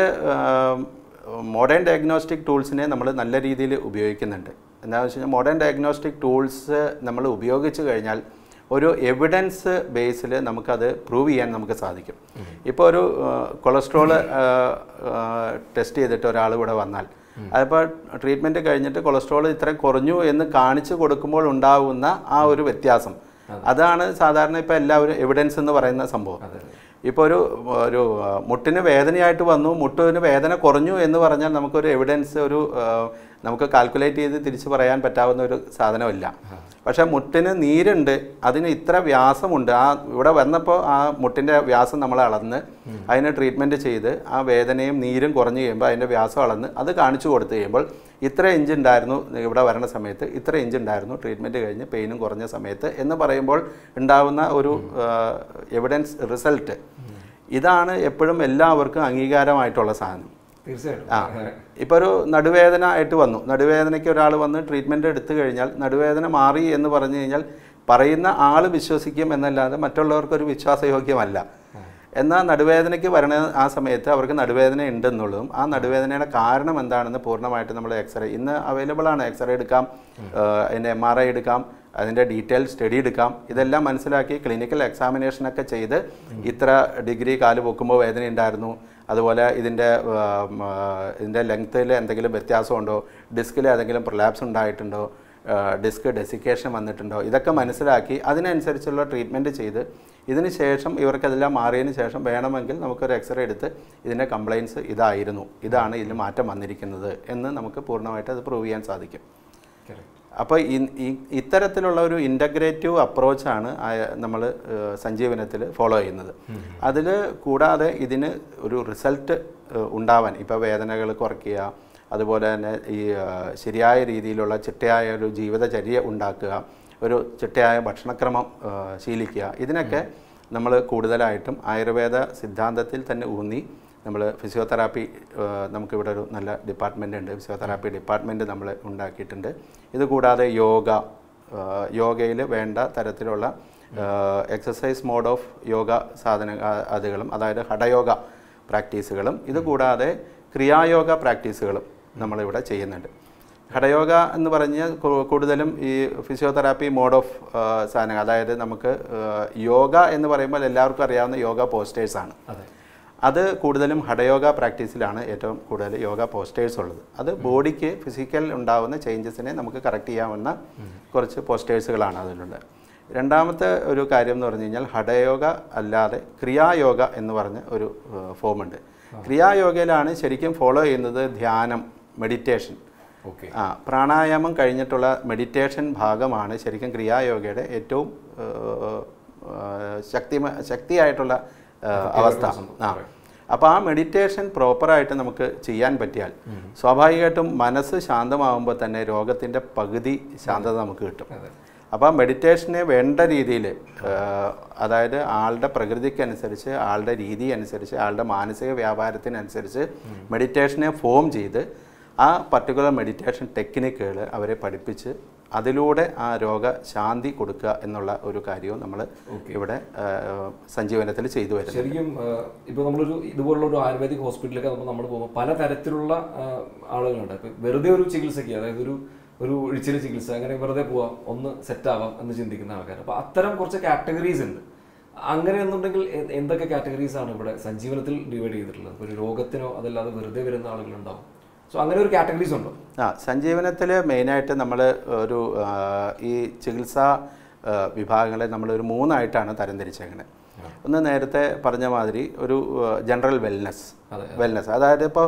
മോഡേൺ ഡയഗ്നോസ്റ്റിക് ടൂൾസിനെ നമ്മൾ നല്ല രീതിയിൽ ഉപയോഗിക്കുന്നുണ്ട് എന്താണെന്ന് വെച്ച് കഴിഞ്ഞാൽ മോഡേൺ ഡയഗ്നോസ്റ്റിക് ടൂൾസ് നമ്മൾ ഉപയോഗിച്ച് കഴിഞ്ഞാൽ ഒരു എവിഡൻസ് ബേസിൽ നമുക്കത് പ്രൂവ് ചെയ്യാൻ നമുക്ക് സാധിക്കും ഇപ്പോൾ ഒരു കൊളസ്ട്രോൾ ടെസ്റ്റ് ചെയ്തിട്ട് ഒരാൾ ഇവിടെ വന്നാൽ അതിപ്പോൾ ട്രീറ്റ്മെൻറ്റ് കഴിഞ്ഞിട്ട് കൊളസ്ട്രോൾ ഇത്രയും കുറഞ്ഞു എന്ന് കാണിച്ചു കൊടുക്കുമ്പോൾ ഉണ്ടാകുന്ന ആ ഒരു വ്യത്യാസം അതാണ് സാധാരണ ഇപ്പോൾ എല്ലാവരും എവിഡൻസ് എന്ന് പറയുന്ന സംഭവം ഇപ്പോൾ ഒരു ഒരു ആ, മുട്ടിന് വേദനയായിട്ട് വന്നു മുട്ടിന് വേദന കുറഞ്ഞു എന്ന് പറഞ്ഞാൽ നമുക്കൊരു എവിഡൻസ് ഒരു ആ, നമുക്ക് കാൽക്കുലേറ്റ് ചെയ്ത് തിരിച്ച് പറയാൻ പറ്റാവുന്ന ഒരു സാധനമില്ല പക്ഷേ മുട്ടിന് നീരുണ്ട് അതിന് ഇത്ര വ്യാസമുണ്ട് ആ ഇവിടെ വന്നപ്പോൾ ആ മുട്ടിൻ്റെ വ്യാസം നമ്മൾ അളന്ന് അതിന് ട്രീറ്റ്മെൻറ്റ് ചെയ്ത് ആ വേദനയും നീരും കുറഞ്ഞു കഴിയുമ്പോൾ അതിൻ്റെ വ്യാസം അളന്ന് അത് കാണിച്ചു കൊടുത്തു കഴിയുമ്പോൾ ഇത്ര ഇഞ്ച് ഉണ്ടായിരുന്നു ഇവിടെ വരണ സമയത്ത് ഇത്ര ഇഞ്ച് ഉണ്ടായിരുന്നു ട്രീറ്റ്മെൻറ്റ് കഴിഞ്ഞ് പെയിനും കുറഞ്ഞ സമയത്ത് എന്ന് പറയുമ്പോൾ ഉണ്ടാവുന്ന ഒരു എവിഡൻസ് റിസൾട്ട് ഇതാണ് എപ്പോഴും എല്ലാവർക്കും അംഗീകാരമായിട്ടുള്ള സാധനം തീർച്ചയായിട്ടും ആ ഇപ്പോൾ ഒരു നടുവേദന ആയിട്ട് വന്നു നടുവേദനയ്ക്ക് ഒരാൾ വന്ന് ട്രീറ്റ്മെൻറ്റ് എടുത്തു കഴിഞ്ഞാൽ നടുവേദന മാറി എന്ന് പറഞ്ഞു കഴിഞ്ഞാൽ പറയുന്ന ആൾ വിശ്വസിക്കും എന്നല്ലാതെ മറ്റുള്ളവർക്കൊരു വിശ്വാസയോഗ്യമല്ല എന്നാൽ നടുവേദനയ്ക്ക് വരണ ആ സമയത്ത് അവർക്ക് നടുവേദന ഉണ്ടെന്നുള്ളതും ആ നടുവേദനയുടെ കാരണം എന്താണെന്ന് പൂർണ്ണമായിട്ട് നമ്മൾ എക്സ്റേ ഇന്ന് അവൈലബിൾ ആണ് എക്സ്റേ എടുക്കാം ഏഹ് അതിൻ്റെ എം ആർ ഐ എടുക്കാം അതിൻ്റെ ഡീറ്റെയിൽ സ്റ്റഡി എടുക്കാം ഇതെല്ലാം മനസ്സിലാക്കി ക്ലിനിക്കൽ എക്സാമിനേഷനൊക്കെ ചെയ്ത് ഇത്ര ഡിഗ്രി കാല് പൊക്കുമ്പോൾ വേദന ഉണ്ടായിരുന്നു അതുപോലെ ഇതിൻ്റെ ഉം, ആ, ഇതിൻ്റെ ലെങ്ത്തിൽ എന്തെങ്കിലും വ്യത്യാസമുണ്ടോ ഡിസ്കിൽ ഏതെങ്കിലും പ്രൊലാപ്സ് ഉണ്ടായിട്ടുണ്ടോ ഡിസ്ക് ഡെസിക്കേഷൻ വന്നിട്ടുണ്ടോ ഇതൊക്കെ മനസ്സിലാക്കി അതിനനുസരിച്ചുള്ള ട്രീറ്റ്മെൻറ്റ് ചെയ്ത് ഇതിന് ശേഷം ഇവർക്കതെല്ലാം മാറിയതിന് ശേഷം വേണമെങ്കിൽ നമുക്കൊരു എക്സ്റേ എടുത്ത് ഇതിൻ്റെ കംപ്ലയിൻസ് ഇതായിരുന്നു ഇതാണ് ഇതിൽ മാറ്റം വന്നിരിക്കുന്നത് എന്ന് നമുക്ക് പൂർണ്ണമായിട്ട് അത് പ്രൂവ് ചെയ്യാൻ സാധിക്കും Correct. അപ്പോൾ ഇത്തരത്തിലുള്ള ഒരു ഇൻ്റഗ്രേറ്റീവ് അപ്രോച്ചാണ് നമ്മൾ സഞ്ജീവനത്തിൽ ഫോളോ ചെയ്യുന്നത് അതിൽ കൂടാതെ ഇതിന് ഒരു റിസൾട്ട് ഉണ്ടാവാൻ ഇപ്പോൾ വേദനകൾ കുറയ്ക്കുക അതുപോലെ തന്നെ ഈ ആ, ശരിയായ രീതിയിലുള്ള ചിട്ടയായ ഒരു ജീവിതചര്യ ഉണ്ടാക്കുക ഒരു ചിട്ടയായ ഭക്ഷണക്രമം ആ, ശീലിക്കുക ഇതിനൊക്കെ നമ്മൾ കൂടുതലായിട്ടും ആയുർവേദ സിദ്ധാന്തത്തിൽ തന്നെ ഊന്നി നമ്മൾ ഫിസിയോതെറാപ്പി ആ, നമുക്കിവിടെ ഒരു നല്ല ഡിപ്പാർട്ട്മെൻ്റ് ഉണ്ട് ഫിസിയോതെറാപ്പി ഡിപ്പാർട്ട്മെൻറ്റ് നമ്മൾ ഉണ്ടാക്കിയിട്ടുണ്ട് ഇത് കൂടാതെ യോഗ യോഗയിൽ വേണ്ട തരത്തിലുള്ള എക്സസൈസ് മോഡ് ഓഫ് യോഗ സാധന ആ, അതുകളും അതായത് ഹഠയോഗ പ്രാക്ടീസുകളും ഇത് കൂടാതെ ക്രിയായോഗ പ്രാക്ടീസുകളും നമ്മളിവിടെ ചെയ്യുന്നുണ്ട് ഹഠയോഗ എന്ന് പറഞ്ഞ് കൂ- കൂടുതലും ഈ ഫിസിയോതെറാപ്പി മോഡ് ഓഫ് സാധനങ്ങൾ അതായത് നമുക്ക് ആ, യോഗ എന്ന് പറയുമ്പോൾ എല്ലാവർക്കും അറിയാവുന്ന യോഗ പോസ്റ്റേഴ്സാണ് അതെ അത് കൂടുതലും ഹഠയോഗ പ്രാക്ടീസിലാണ് ഏറ്റവും കൂടുതൽ യോഗ പോസ്റ്റേഴ്സ് ഉള്ളത് അത് ബോഡിക്ക് ഫിസിക്കൽ ഉണ്ടാവുന്ന ചേഞ്ചസിനെ നമുക്ക് കറക്റ്റ് ചെയ്യാവുന്ന കുറച്ച് പോസ്റ്റേഴ്സുകളാണ് അതിലുള്ളത് രണ്ടാമത്തെ ഒരു കാര്യം എന്ന് പറഞ്ഞു കഴിഞ്ഞാൽ ഹഠയോഗ അല്ലാതെ ക്രിയായോഗ എന്ന് പറഞ്ഞ ഒരു ഫോമുണ്ട് ക്രിയായോഗയിലാണ് ശരിക്കും ഫോളോ ചെയ്യുന്നത് ധ്യാനം മെഡിറ്റേഷൻ ഓക്കെ ആ പ്രാണായാമം കഴിഞ്ഞിട്ടുള്ള മെഡിറ്റേഷൻ ഭാഗമാണ് ശരിക്കും ക്രിയായോഗയുടെ ഏറ്റവും ഏഹ്, ഏഹ്, ശക്തി ശക്തിയായിട്ടുള്ള ഏഹ്, അവസ്ഥ ആ അപ്പോൾ ആ മെഡിറ്റേഷൻ പ്രോപ്പറായിട്ട് നമുക്ക് ചെയ്യാൻ പറ്റിയാൽ സ്വാഭാവികമായിട്ടും മനസ്സ് ശാന്തമാകുമ്പോൾ തന്നെ രോഗത്തിൻ്റെ പകുതി ശാന്തത നമുക്ക് കിട്ടും അതെ അപ്പോൾ ആ മെഡിറ്റേഷനെ വേണ്ട രീതിയിൽ അതായത് ആളുടെ പ്രകൃതിക്കനുസരിച്ച് ആളുടെ രീതി അനുസരിച്ച് ആളുടെ മാനസിക വ്യാപാരത്തിനനുസരിച്ച് മെഡിറ്റേഷനെ ഫോം ചെയ്ത് ആ പർട്ടിക്കുലർ മെഡിറ്റേഷൻ ടെക്നിക്കുകൾ അവരെ പഠിപ്പിച്ച് അതിലൂടെ ആ രോഗ ശാന്തി കൊടുക്കുക എന്നുള്ള ഒരു കാര്യവും നമ്മൾ ഇവിടെ ആ, സഞ്ജീവനത്തിൽ ചെയ്തു വരുന്നു ശരിക്കും ഇപ്പോൾ നമ്മളൊരു ഇതുപോലുള്ള ഒരു ആയുർവേദിക് ഹോസ്പിറ്റലിലൊക്കെ നമ്മൾ നമ്മൾ പോകുമ്പോൾ പല തരത്തിലുള്ള ആ, ആളുകളുണ്ട് ഇപ്പം വെറുതെ ഒരു ചികിത്സയ്ക്ക് അതായത് ഒരു ഒരു ഒഴിച്ചിൽ ചികിത്സ അങ്ങനെ വെറുതെ പോവാം ഒന്ന് സെറ്റ് ആവാം എന്ന് ചിന്തിക്കുന്ന ആൾക്കാർ അപ്പോൾ അത്തരം കുറച്ച് കാറ്റഗറീസ് ഉണ്ട് അങ്ങനെ എന്നുണ്ടെങ്കിൽ എ- എന്തൊക്കെ കാറ്റഗറീസ് ആണ് ഇവിടെ സഞ്ജീവനത്തിൽ ഡിവൈഡ് ചെയ്തിട്ടുള്ളത് ഇപ്പോൾ ഒരു രോഗത്തിനോ അതല്ലാതെ വെറുതെ വരുന്ന ആളുകളുണ്ടാവും സോ അങ്ങനെ ഒരു കാറ്റഗറീസ് ഉണ്ടോ ആ സഞ്ജീവനത്തിൽ മെയിനായിട്ട് നമ്മൾ ഒരു ആ, ഈ ചികിത്സാ ആ, വിഭാഗങ്ങളെ നമ്മൾ ഒരു മൂന്നായിട്ടാണ് തരംതിരിച്ചേക്കുന്നത് ഒന്ന് നേരത്തെ പറഞ്ഞ മാതിരി ഒരു ജനറൽ വെൽനെസ് അതെ, വെൽനെസ് അതായത് ഇപ്പോൾ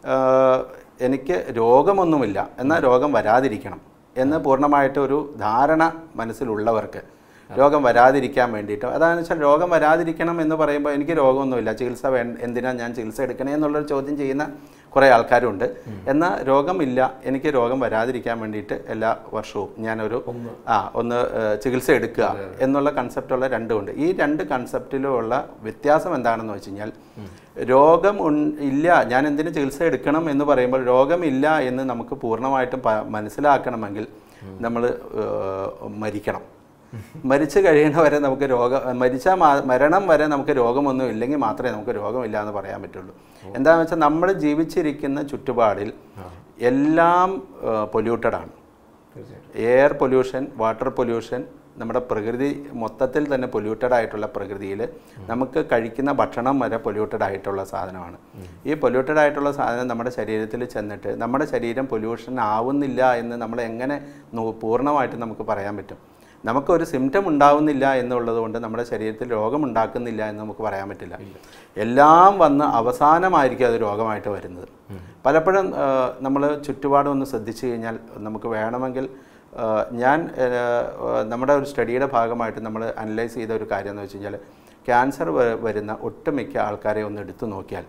എനിക്ക് രോഗമൊന്നുമില്ല എന്നാൽ രോഗം വരാതിരിക്കണം എന്ന് പൂർണ്ണമായിട്ട് ഒരു ധാരണ മനസ്സിലുള്ളവർക്ക് രോഗം വരാതിരിക്കാൻ വേണ്ടിയിട്ട് അതാണെന്ന് വെച്ചാൽ രോഗം വരാതിരിക്കണം എന്ന് പറയുമ്പോൾ എനിക്ക് രോഗമൊന്നുമില്ല ചികിത്സ വേ എന്തിനാ ഞാൻ ചികിത്സ എടുക്കണേ എന്നുള്ളൊരു ചോദ്യം ചെയ്യുന്ന കുറേ ആൾക്കാരുണ്ട് എന്നാൽ രോഗമില്ല എനിക്ക് രോഗം വരാതിരിക്കാൻ വേണ്ടിയിട്ട് എല്ലാ വർഷവും ഞാനൊരു ആ ഒന്ന് ഏഹ്, ചികിത്സ എടുക്കുക എന്നുള്ള കൺസെപ്റ്റുള്ള രണ്ടുമുണ്ട് ഈ രണ്ട് കൺസെപ്റ്റിലുള്ള വ്യത്യാസം എന്താണെന്ന് വെച്ച് കഴിഞ്ഞാൽ രോഗം ഉൺ- ഇല്ല ഞാൻ എന്തിനു ചികിത്സ എടുക്കണം എന്ന് പറയുമ്പോൾ രോഗമില്ല എന്ന് നമുക്ക് പൂർണ്ണമായിട്ടും പ- മനസ്സിലാക്കണമെങ്കിൽ നമ്മൾ മരിക്കണം മരിച്ചു കഴിയണ വരെ നമുക്ക് രോഗം മരിച്ചാൽ മരണം വരെ നമുക്ക് രോഗമൊന്നും ഇല്ലെങ്കിൽ മാത്രമേ നമുക്ക് രോഗമില്ല എന്ന് പറയാൻ പറ്റുള്ളൂ എന്താണെന്ന് വെച്ചാൽ നമ്മൾ ജീവിച്ചിരിക്കുന്ന ചുറ്റുപാടിൽ എല്ലാം പൊല്യൂട്ടഡ് ആണ് തീർച്ചയായിട്ടും എയർ പൊല്യൂഷൻ വാട്ടർ പൊല്യൂഷൻ നമ്മുടെ പ്രകൃതി മൊത്തത്തിൽ തന്നെ പൊല്യൂട്ടഡ് ആയിട്ടുള്ള പ്രകൃതിയിൽ നമുക്ക് കഴിക്കുന്ന ഭക്ഷണം വരെ പൊല്യൂട്ടഡ് ആയിട്ടുള്ള സാധനമാണ് ഈ പൊല്യൂട്ടഡ് ആയിട്ടുള്ള സാധനം നമ്മുടെ ശരീരത്തിൽ ചെന്നിട്ട് നമ്മുടെ ശരീരം പൊല്യൂഷൻ ആവുന്നില്ല എന്ന് നമ്മൾ എങ്ങനെ നോ- പൂർണ്ണമായിട്ട് നമുക്ക് പറയാൻ പറ്റും നമുക്കൊരു സിംറ്റം ഉണ്ടാവുന്നില്ല എന്നുള്ളത് കൊണ്ട് നമ്മുടെ ശരീരത്തിൽ രോഗമുണ്ടാക്കുന്നില്ല എന്ന് നമുക്ക് പറയാൻ പറ്റില്ല എല്ലാം വന്ന് അവസാനമായിരിക്കും അത് രോഗമായിട്ട് വരുന്നത് പലപ്പോഴും നമ്മൾ ചുറ്റുപാടും ഒന്ന് ശ്രദ്ധിച്ചു കഴിഞ്ഞാൽ നമുക്ക് വേണമെങ്കിൽ ആ, ഞാൻ ആ, നമ്മുടെ ഒരു സ്റ്റഡിയുടെ ഭാഗമായിട്ട് നമ്മൾ അനലൈസ് ചെയ്ത ഒരു കാര്യം എന്ന് വെച്ച് കഴിഞ്ഞാൽ ക്യാൻസർ വരുന്ന ഒട്ടുമിക്ക ആൾക്കാരെ ഒന്ന് എടുത്തു നോക്കിയാൽ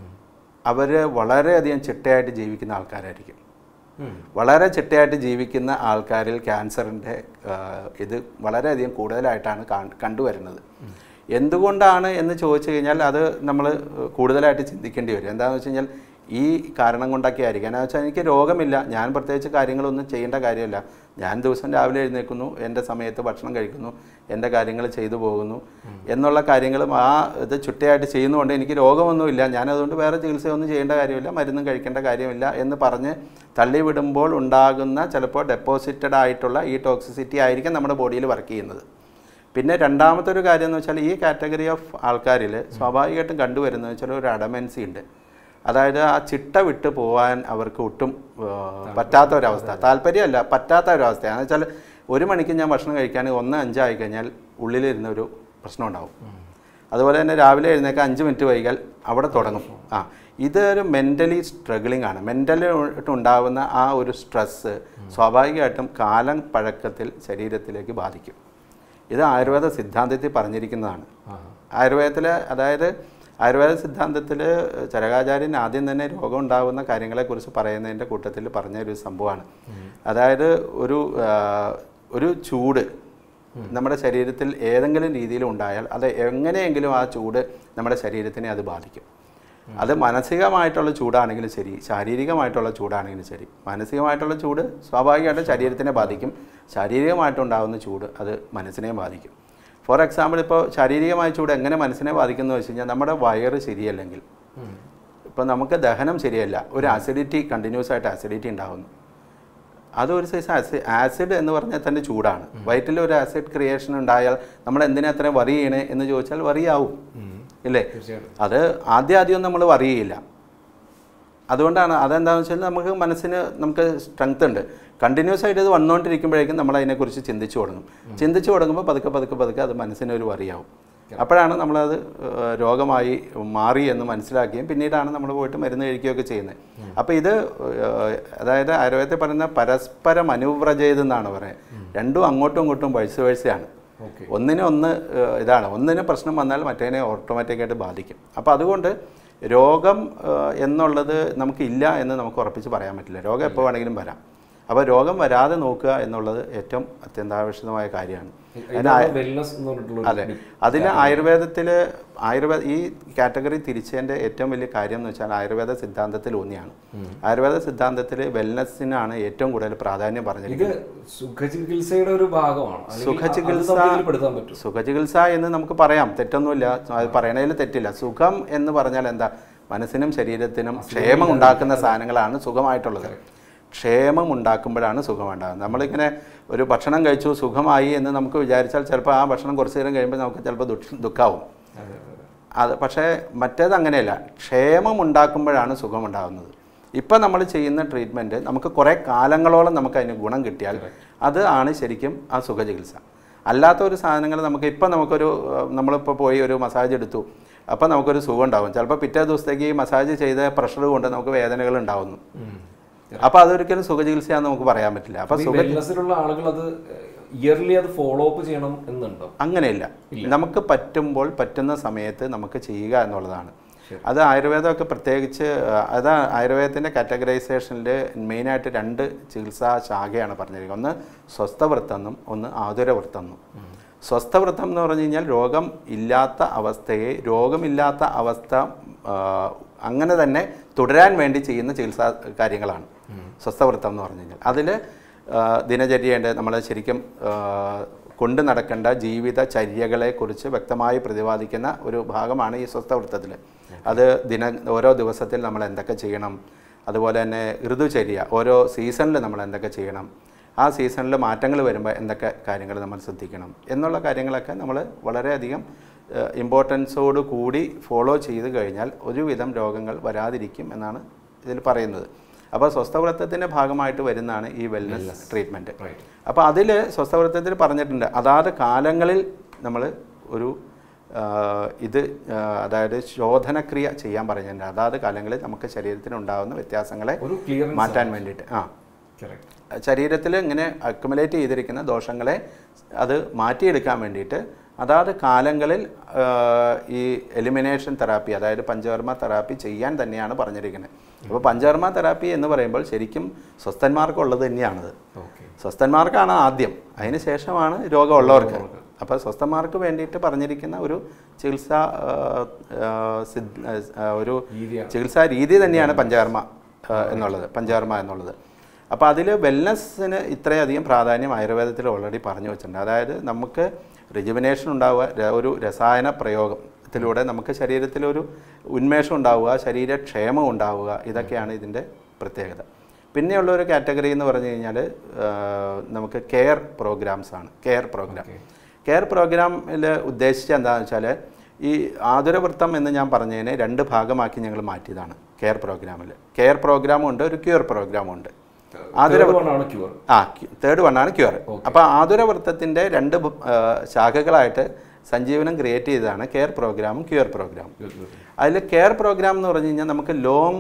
അവർ വളരെയധികം ചിട്ടയായിട്ട് ജീവിക്കുന്ന ആൾക്കാരായിരിക്കും വളരെ ചിട്ടയായിട്ട് ജീവിക്കുന്ന ആൾക്കാരിൽ ക്യാൻസറിൻ്റെ ഇത് വളരെയധികം കൂടുതലായിട്ടാണ് കാണ്- കണ്ടുവരുന്നത് എന്തുകൊണ്ടാണ് എന്ന് ചോദിച്ചു കഴിഞ്ഞാൽ അത് നമ്മൾ കൂടുതലായിട്ട് ചിന്തിക്കേണ്ടി വരും എന്താണെന്ന് വെച്ച് കഴിഞ്ഞാൽ ഈ കാരണം കൊണ്ടൊക്കെ ആയിരിക്കും എന്നാ വെച്ചാൽ എനിക്ക് രോഗമില്ല ഞാൻ പ്രത്യേകിച്ച് കാര്യങ്ങളൊന്നും ചെയ്യേണ്ട കാര്യമില്ല ഞാൻ ദിവസം രാവിലെ എഴുന്നേൽക്കുന്നു എൻ്റെ സമയത്ത് ഭക്ഷണം കഴിക്കുന്നു എൻ്റെ കാര്യങ്ങൾ ചെയ്തു പോകുന്നു എന്നുള്ള കാര്യങ്ങളും ആ ഇത് ചുട്ടയായിട്ട് ചെയ്യുന്നതുകൊണ്ട് എനിക്ക് രോഗമൊന്നുമില്ല ഞാൻ അതുകൊണ്ട് വേറെ ചികിത്സയൊന്നും ചെയ്യേണ്ട കാര്യമില്ല മരുന്നും കഴിക്കേണ്ട കാര്യമില്ല എന്ന് പറഞ്ഞ് തള്ളിവിടുമ്പോൾ ഉണ്ടാകുന്ന ചിലപ്പോൾ ഡെപ്പോസിറ്റഡ് ആയിട്ടുള്ള ഈ ടോക്സിസിറ്റി ആയിരിക്കും നമ്മുടെ ബോഡിയിൽ വർക്ക് ചെയ്യുന്നത് പിന്നെ രണ്ടാമത്തെ ഒരു കാര്യം എന്ന് വെച്ചാൽ ഈ കാറ്റഗറി ഓഫ് ആൾക്കാരിൽ സ്വാഭാവികമായിട്ടും കണ്ടുവരുന്നത് വെച്ചാൽ ഒരു അഡമൻസി ഉണ്ട് അതായത് ആ ചിട്ട വിട്ട് പോകാൻ അവർക്ക് ഒട്ടും ആ, പറ്റാത്ത ഒരവസ്ഥ താല്പര്യമല്ല പറ്റാത്ത ഒരവസ്ഥ എന്ന് വെച്ചാൽ ഒരു മണിക്ക് ഞാൻ ഭക്ഷണം കഴിക്കാൻ ഒന്ന് അഞ്ചായി കഴിഞ്ഞാൽ ഉള്ളിലിരുന്ന ഒരു പ്രശ്നം ഉണ്ടാവും അതുപോലെ തന്നെ രാവിലെ എഴുന്നേക്കാൻ അഞ്ച് മിനിറ്റ് വൈകിയാൽ അവിടെ തുടങ്ങും ആ ഇതൊരു മെൻ്റലി സ്ട്രഗിളിംഗ് ആണ് മെൻ്റലി ഉണ്ടാകുന്ന ആ ഒരു സ്ട്രെസ്സ് സ്വാഭാവികമായിട്ടും കാലം പഴക്കത്തിൽ ശരീരത്തിലേക്ക് ബാധിക്കും ഇത് ആയുർവേദ സിദ്ധാന്തത്തിൽ പറഞ്ഞിരിക്കുന്നതാണ് ആയുർവേദത്തിൽ അതായത് ആയുർവേദ സിദ്ധാന്തത്തിൽ ചരകാചാര്യൻ ആദ്യം തന്നെ രോഗം ഉണ്ടാകുന്ന കാര്യങ്ങളെക്കുറിച്ച് പറയുന്നതിൻ്റെ കൂട്ടത്തിൽ പറഞ്ഞ ഒരു സംഭവമാണ് അതായത് ഒരു ആ, ഒരു ചൂട് നമ്മുടെ ശരീരത്തിൽ ഏതെങ്കിലും രീതിയിൽ ഉണ്ടായാൽ അത് എങ്ങനെയെങ്കിലും ആ ചൂട് നമ്മുടെ ശരീരത്തിനെ അത് ബാധിക്കും അത് മാനസികമായിട്ടുള്ള ചൂടാണെങ്കിലും ശരി ശാരീരികമായിട്ടുള്ള ചൂടാണെങ്കിലും ശരി മാനസികമായിട്ടുള്ള ചൂട് സ്വാഭാവികമായിട്ടും ശരീരത്തിനെ ബാധിക്കും ശാരീരികമായിട്ടുണ്ടാകുന്ന ചൂട് അത് മനസ്സിനെയും ബാധിക്കും ഫോർ എക്സാമ്പിൾ ഇപ്പോൾ ശാരീരികമായ ചൂട് എങ്ങനെ മനസ്സിനെ ബാധിക്കുന്നു വെച്ച് കഴിഞ്ഞാൽ നമ്മുടെ വയറ് ശരിയല്ലെങ്കിൽ ഇപ്പോൾ നമുക്ക് ദഹനം ശരിയല്ല ഒരു ആസിഡിറ്റി കണ്ടിന്യൂസ് ആയിട്ട് ആസിഡിറ്റി ഉണ്ടാകുന്നു അതൊരു സൈസ് ആസിഡ് ആസിഡ് എന്ന് പറഞ്ഞാൽ തന്നെ ചൂടാണ് വയറ്റിൽ ഒരു ആസിഡ് ക്രിയേഷൻ ഉണ്ടായാൽ നമ്മൾ എന്തിനാ അത്രയും വറി ചെയ്യണേ എന്ന് ചോദിച്ചാൽ വറിയാവും ഇല്ലേ തീർച്ചയായിട്ടും അത് ആദ്യം ആദ്യം നമ്മൾ വറി ചെയ്യില്ല അതുകൊണ്ടാണ് അതെന്താണെന്ന് വെച്ചാൽ നമുക്ക് മനസ്സിന് നമുക്ക് സ്ട്രെങ്ത് ഉണ്ട് കണ്ടിന്യൂസ് ആയിട്ട് ഇത് വന്നുകൊണ്ടിരിക്കുമ്പോഴേക്കും നമ്മൾ അതിനെക്കുറിച്ച് ചിന്തിച്ചു തുടങ്ങും ചിന്തിച്ചു തുടങ്ങുമ്പോൾ പതുക്കെ പതുക്കെ പതുക്കെ അത് മനസ്സിന് ഒരു വറിയാവും അപ്പോഴാണ് നമ്മളത് ഏഹ്, രോഗമായി മാറി എന്ന് മനസ്സിലാക്കുകയും പിന്നീടാണ് നമ്മൾ പോയിട്ട് മരുന്ന് കഴിക്കുകയൊക്കെ ചെയ്യുന്നത് അപ്പോൾ ഇത് ഏഹ്, അതായത് ആയുർവേദത്തിൽ പറയുന്ന പരസ്പരം അനുവ്രജയത് എന്നാണ് പറയുന്നത് രണ്ടും അങ്ങോട്ടും ഇങ്ങോട്ടും വഴിച്ച് വഴിച്ചാണ് ഓക്കെ ഒന്നിനെ ഒന്ന് ഏഹ്, ഇതാണ് ഒന്നിന് പ്രശ്നം വന്നാൽ മറ്റേനെ ഓട്ടോമാറ്റിക്കായിട്ട് ബാധിക്കും അപ്പോൾ അതുകൊണ്ട് രോഗം ഏഹ്, എന്നുള്ളത് നമുക്ക് ഇല്ല എന്ന് നമുക്ക് ഉറപ്പിച്ച് പറയാൻ പറ്റില്ല രോഗം എപ്പോൾ വേണമെങ്കിലും വരാം അപ്പോൾ രോഗം വരാതെ നോക്കുക എന്നുള്ളത് ഏറ്റവും അത്യന്താപേക്ഷിതമായ കാര്യമാണ് അതിന് ആ- വെൽനസ് എന്ന് പറഞ്ഞിട്ടുള്ള അതെ അതിന് ആയുർവേദത്തിൽ ആയുർവേദ ഈ കാറ്റഗറി തിരിച്ചതിൻ്റെ ഏറ്റവും വലിയ കാര്യം എന്ന് വെച്ചാൽ ആയുർവേദ സിദ്ധാന്തത്തിൽ ഊന്നിയാണ് ആയുർവേദ സിദ്ധാന്തത്തിൽ വെൽനസ്സിനാണ് ഏറ്റവും കൂടുതൽ പ്രാധാന്യം പറഞ്ഞിരിക്കുന്നത് ഇത് സുഖചികിത്സയുടെ ഒരു ഭാഗമാണ് അല്ലെങ്കിൽ സുഖചികിത്സ- അത് നമുക്ക് ഇതിൽ പെടുത്താൻ പറ്റും സുഖചികിത്സ എന്ന് നമുക്ക് പറയാം തെറ്റൊന്നുമില്ല അത് പറയണതിൽ തെറ്റില്ല സുഖം എന്ന് പറഞ്ഞാൽ എന്താ മനസ്സിനും ശരീരത്തിനും ക്ഷേമം ഉണ്ടാക്കുന്ന സാധനങ്ങളാണ് സുഖമായിട്ടുള്ളത് ക്ഷേമം ഉണ്ടാക്കുമ്പോഴാണ് സുഖം ഉണ്ടാകുന്നത് നമ്മളിങ്ങനെ ഒരു ഭക്ഷണം കഴിച്ചു സുഖമായി എന്ന് നമുക്ക് വിചാരിച്ചാൽ ചിലപ്പോൾ ആ ഭക്ഷണം കുറച്ച് നേരം കഴിയുമ്പോൾ നമുക്ക് ചിലപ്പോൾ ദുഃഖ- ദുഃഖാവും അതെ, അതെ. അത് പക്ഷേ മറ്റേത് അങ്ങനെയല്ല ക്ഷേമം ഉണ്ടാക്കുമ്പോഴാണ് സുഖമുണ്ടാകുന്നത് ഇപ്പം നമ്മൾ ചെയ്യുന്ന ട്രീറ്റ്മെൻറ്റ് നമുക്ക് കുറേ കാലങ്ങളോളം നമുക്ക് അതിന് ഗുണം കിട്ടിയാൽ അത് ആണ് ശരിക്കും ആ സുഖചികിത്സ അല്ലാത്ത ഒരു സാധനങ്ങൾ നമുക്ക് ഇപ്പം നമുക്കൊരു ഏഹ്, നമ്മളിപ്പോൾ പോയി ഒരു മസാജ് എടുത്തു അപ്പം നമുക്കൊരു സുഖം ഉണ്ടാകും ചിലപ്പോൾ പിറ്റേ ദിവസത്തേക്ക് ഈ മസാജ് ചെയ്ത പ്രഷർ കൊണ്ട് നമുക്ക് വേദനകൾ ഉണ്ടാവുന്നു ഉം. അപ്പോൾ അതൊരിക്കലും സുഖചികിത്സയാണെന്ന് നമുക്ക് പറയാൻ പറ്റില്ല അപ്പോൾ ഈ സുഖ വെൽനസിലുള്ള ആളുകൾ അത് ഇയർലി അത് ഫോളോ അപ്പ് ചെയ്യണം എന്നുണ്ടോ അങ്ങനെയില്ല നമുക്ക് പറ്റുമ്പോൾ പറ്റുന്ന സമയത്ത് നമുക്ക് ചെയ്യുക എന്നുള്ളതാണ് അത് ആയുർവേദമൊക്കെ പ്രത്യേകിച്ച് ആ, അത് ആയുർവേദത്തിൻ്റെ കാറ്റഗറൈസേഷനിൽ മെയിനായിട്ട് രണ്ട് ചികിത്സാ ശാഖയാണ് പറഞ്ഞിരിക്കുന്നത് ഒന്ന് സ്വസ്ഥവൃത്തം എന്നും ഒന്ന് ആതുരവൃത്തം എന്നും സ്വസ്ഥവൃത്തം എന്ന് പറഞ്ഞു കഴിഞ്ഞാൽ രോഗം ഇല്ലാത്ത അവസ്ഥയെ രോഗമില്ലാത്ത അവസ്ഥ ആ, അങ്ങനെ തന്നെ തുടരാൻ വേണ്ടി ചെയ്യുന്ന ചികിത്സാ കാര്യങ്ങളാണ് സ്വസ്ഥവൃത്തം എന്ന് പറഞ്ഞു കഴിഞ്ഞാൽ അതിൽ ദിനചര്യയുണ്ട് നമ്മൾ ശരിക്കും ആ, കൊണ്ടു നടക്കേണ്ട ജീവിത ചര്യകളെക്കുറിച്ച് വ്യക്തമായി പ്രതിപാദിക്കുന്ന ഒരു ഭാഗമാണ് ഈ സ്വസ്ഥവൃത്തത്തിൽ അത് ദിന ഓരോ ദിവസത്തിൽ നമ്മൾ എന്തൊക്കെ ചെയ്യണം അതുപോലെ തന്നെ ഋതുചര്യ ഓരോ സീസണിൽ നമ്മൾ എന്തൊക്കെ ചെയ്യണം ആ സീസണിൽ മാറ്റങ്ങൾ വരുമ്പോൾ എന്തൊക്കെ കാര്യങ്ങൾ നമ്മൾ ശ്രദ്ധിക്കണം എന്നുള്ള കാര്യങ്ങളൊക്കെ നമ്മൾ വളരെയധികം ഇമ്പോർട്ടൻസോട് കൂടി ഫോളോ ചെയ്ത് കഴിഞ്ഞാൽ ഒരുവിധം രോഗങ്ങൾ വരാതിരിക്കും എന്നാണ് ഇതിൽ പറയുന്നത് അപ്പോൾ സ്വസ്ഥവൃത്തത്തിൻ്റെ ഭാഗമായിട്ട് വരുന്നതാണ് ഈ വെൽനസ് ട്രീറ്റ്മെൻറ്റ് റൈറ്റ് അപ്പോൾ അതിൽ സ്വസ്ഥവൃത്തത്തിൽ പറഞ്ഞിട്ടുണ്ട് അതാത് കാലങ്ങളിൽ നമ്മൾ ഒരു ആ, ഇത് ആ, അതായത് ശോധനക്രിയ ചെയ്യാൻ പറഞ്ഞിട്ടുണ്ട് അതാത് കാലങ്ങളിൽ നമുക്ക് ശരീരത്തിന് ഉണ്ടാകുന്ന വ്യത്യാസങ്ങളെ ഒരു ക്ലിയറൻസ് മാറ്റാൻ വേണ്ടിയിട്ട് ആ കറക്റ്റ് ശരീരത്തിൽ ഇങ്ങനെ അക്യുമുലേറ്റ് ചെയ്തിരിക്കുന്ന ദോഷങ്ങളെ അത് മാറ്റിയെടുക്കാൻ വേണ്ടിയിട്ട് അതാത് കാലങ്ങളിൽ ആ, ഈ എലിമിനേഷൻ തെറാപ്പി അതായത് പഞ്ചകർമ്മ തെറാപ്പി ചെയ്യാൻ തന്നെയാണ് പറഞ്ഞിരിക്കുന്നത് അപ്പോൾ പഞ്ചകർമ്മ തെറാപ്പി എന്ന് പറയുമ്പോൾ ശരിക്കും സ്വസ്ഥന്മാർക്കുള്ളത് തന്നെയാണത് ഓക്കെ സ്വസ്ഥന്മാർക്കാണ് ആദ്യം അതിന് ശേഷമാണ് രോഗമുള്ളവർക്ക് അപ്പോൾ സ്വസ്ഥന്മാർക്ക് വേണ്ടിയിട്ട് പറഞ്ഞിരിക്കുന്ന ഒരു ചികിത്സാ ആ, ആ, സിദ്- ആ, ഒരു രീതിയാണ് ചികിത്സാ രീതി തന്നെയാണ് പഞ്ചകർമ്മ ആ, എന്നുള്ളത് പഞ്ചകർമ്മ എന്നുള്ളത് അപ്പോൾ അതിൽ വെൽനസ്സിന് ഇത്രയധികം പ്രാധാന്യം ആയുർവേദത്തിൽ ഓൾറെഡി പറഞ്ഞു വെച്ചിട്ടുണ്ട് അതായത് നമുക്ക് റിജുവിനേഷൻ ഉണ്ടാവുക ര- ഒരു രസായന പ്രയോഗത്തിലൂടെ നമുക്ക് ശരീരത്തിലൊരു ഉന്മേഷം ഉണ്ടാവുക ശരീരക്ഷേമം ഉണ്ടാവുക ഇതൊക്കെയാണ് ഇതിൻ്റെ പ്രത്യേകത പിന്നെയുള്ള ഒരു കാറ്റഗറി എന്ന് പറഞ്ഞു കഴിഞ്ഞാൽ നമുക്ക് കെയർ പ്രോഗ്രാംസ് ആണ് കെയർ പ്രോഗ്രാം കെയർ പ്രോഗ്രാമിൽ ഉദ്ദേശിച്ച എന്താണെന്ന് വെച്ചാൽ ഈ ആതുരവൃത്തം എന്ന് ഞാൻ പറഞ്ഞതിനെ രണ്ട് ഭാഗമാക്കി ഞങ്ങൾ മാറ്റിയതാണ് കെയർ പ്രോഗ്രാമിൽ കെയർ പ്രോഗ്രാമും ഉണ്ട് ഒരു ക്യൂർ പ്രോഗ്രാമും ഉണ്ട് ആതുര ആണ് ക്യൂർ ആ തേർഡ് വണ്ണാണ് ക്യൂർ അപ്പോൾ ആതുരവൃത്തത്തിൻ്റെ രണ്ട് ഭ- ആ, ശാഖകളായിട്ട് സഞ്ജീവനം ക്രിയേറ്റ് ചെയ്തതാണ് കെയർ പ്രോഗ്രാമും ക്യൂർ പ്രോഗ്രാമും അതിൽ കെയർ പ്രോഗ്രാം എന്ന് പറഞ്ഞു കഴിഞ്ഞാൽ നമുക്ക് ലോങ്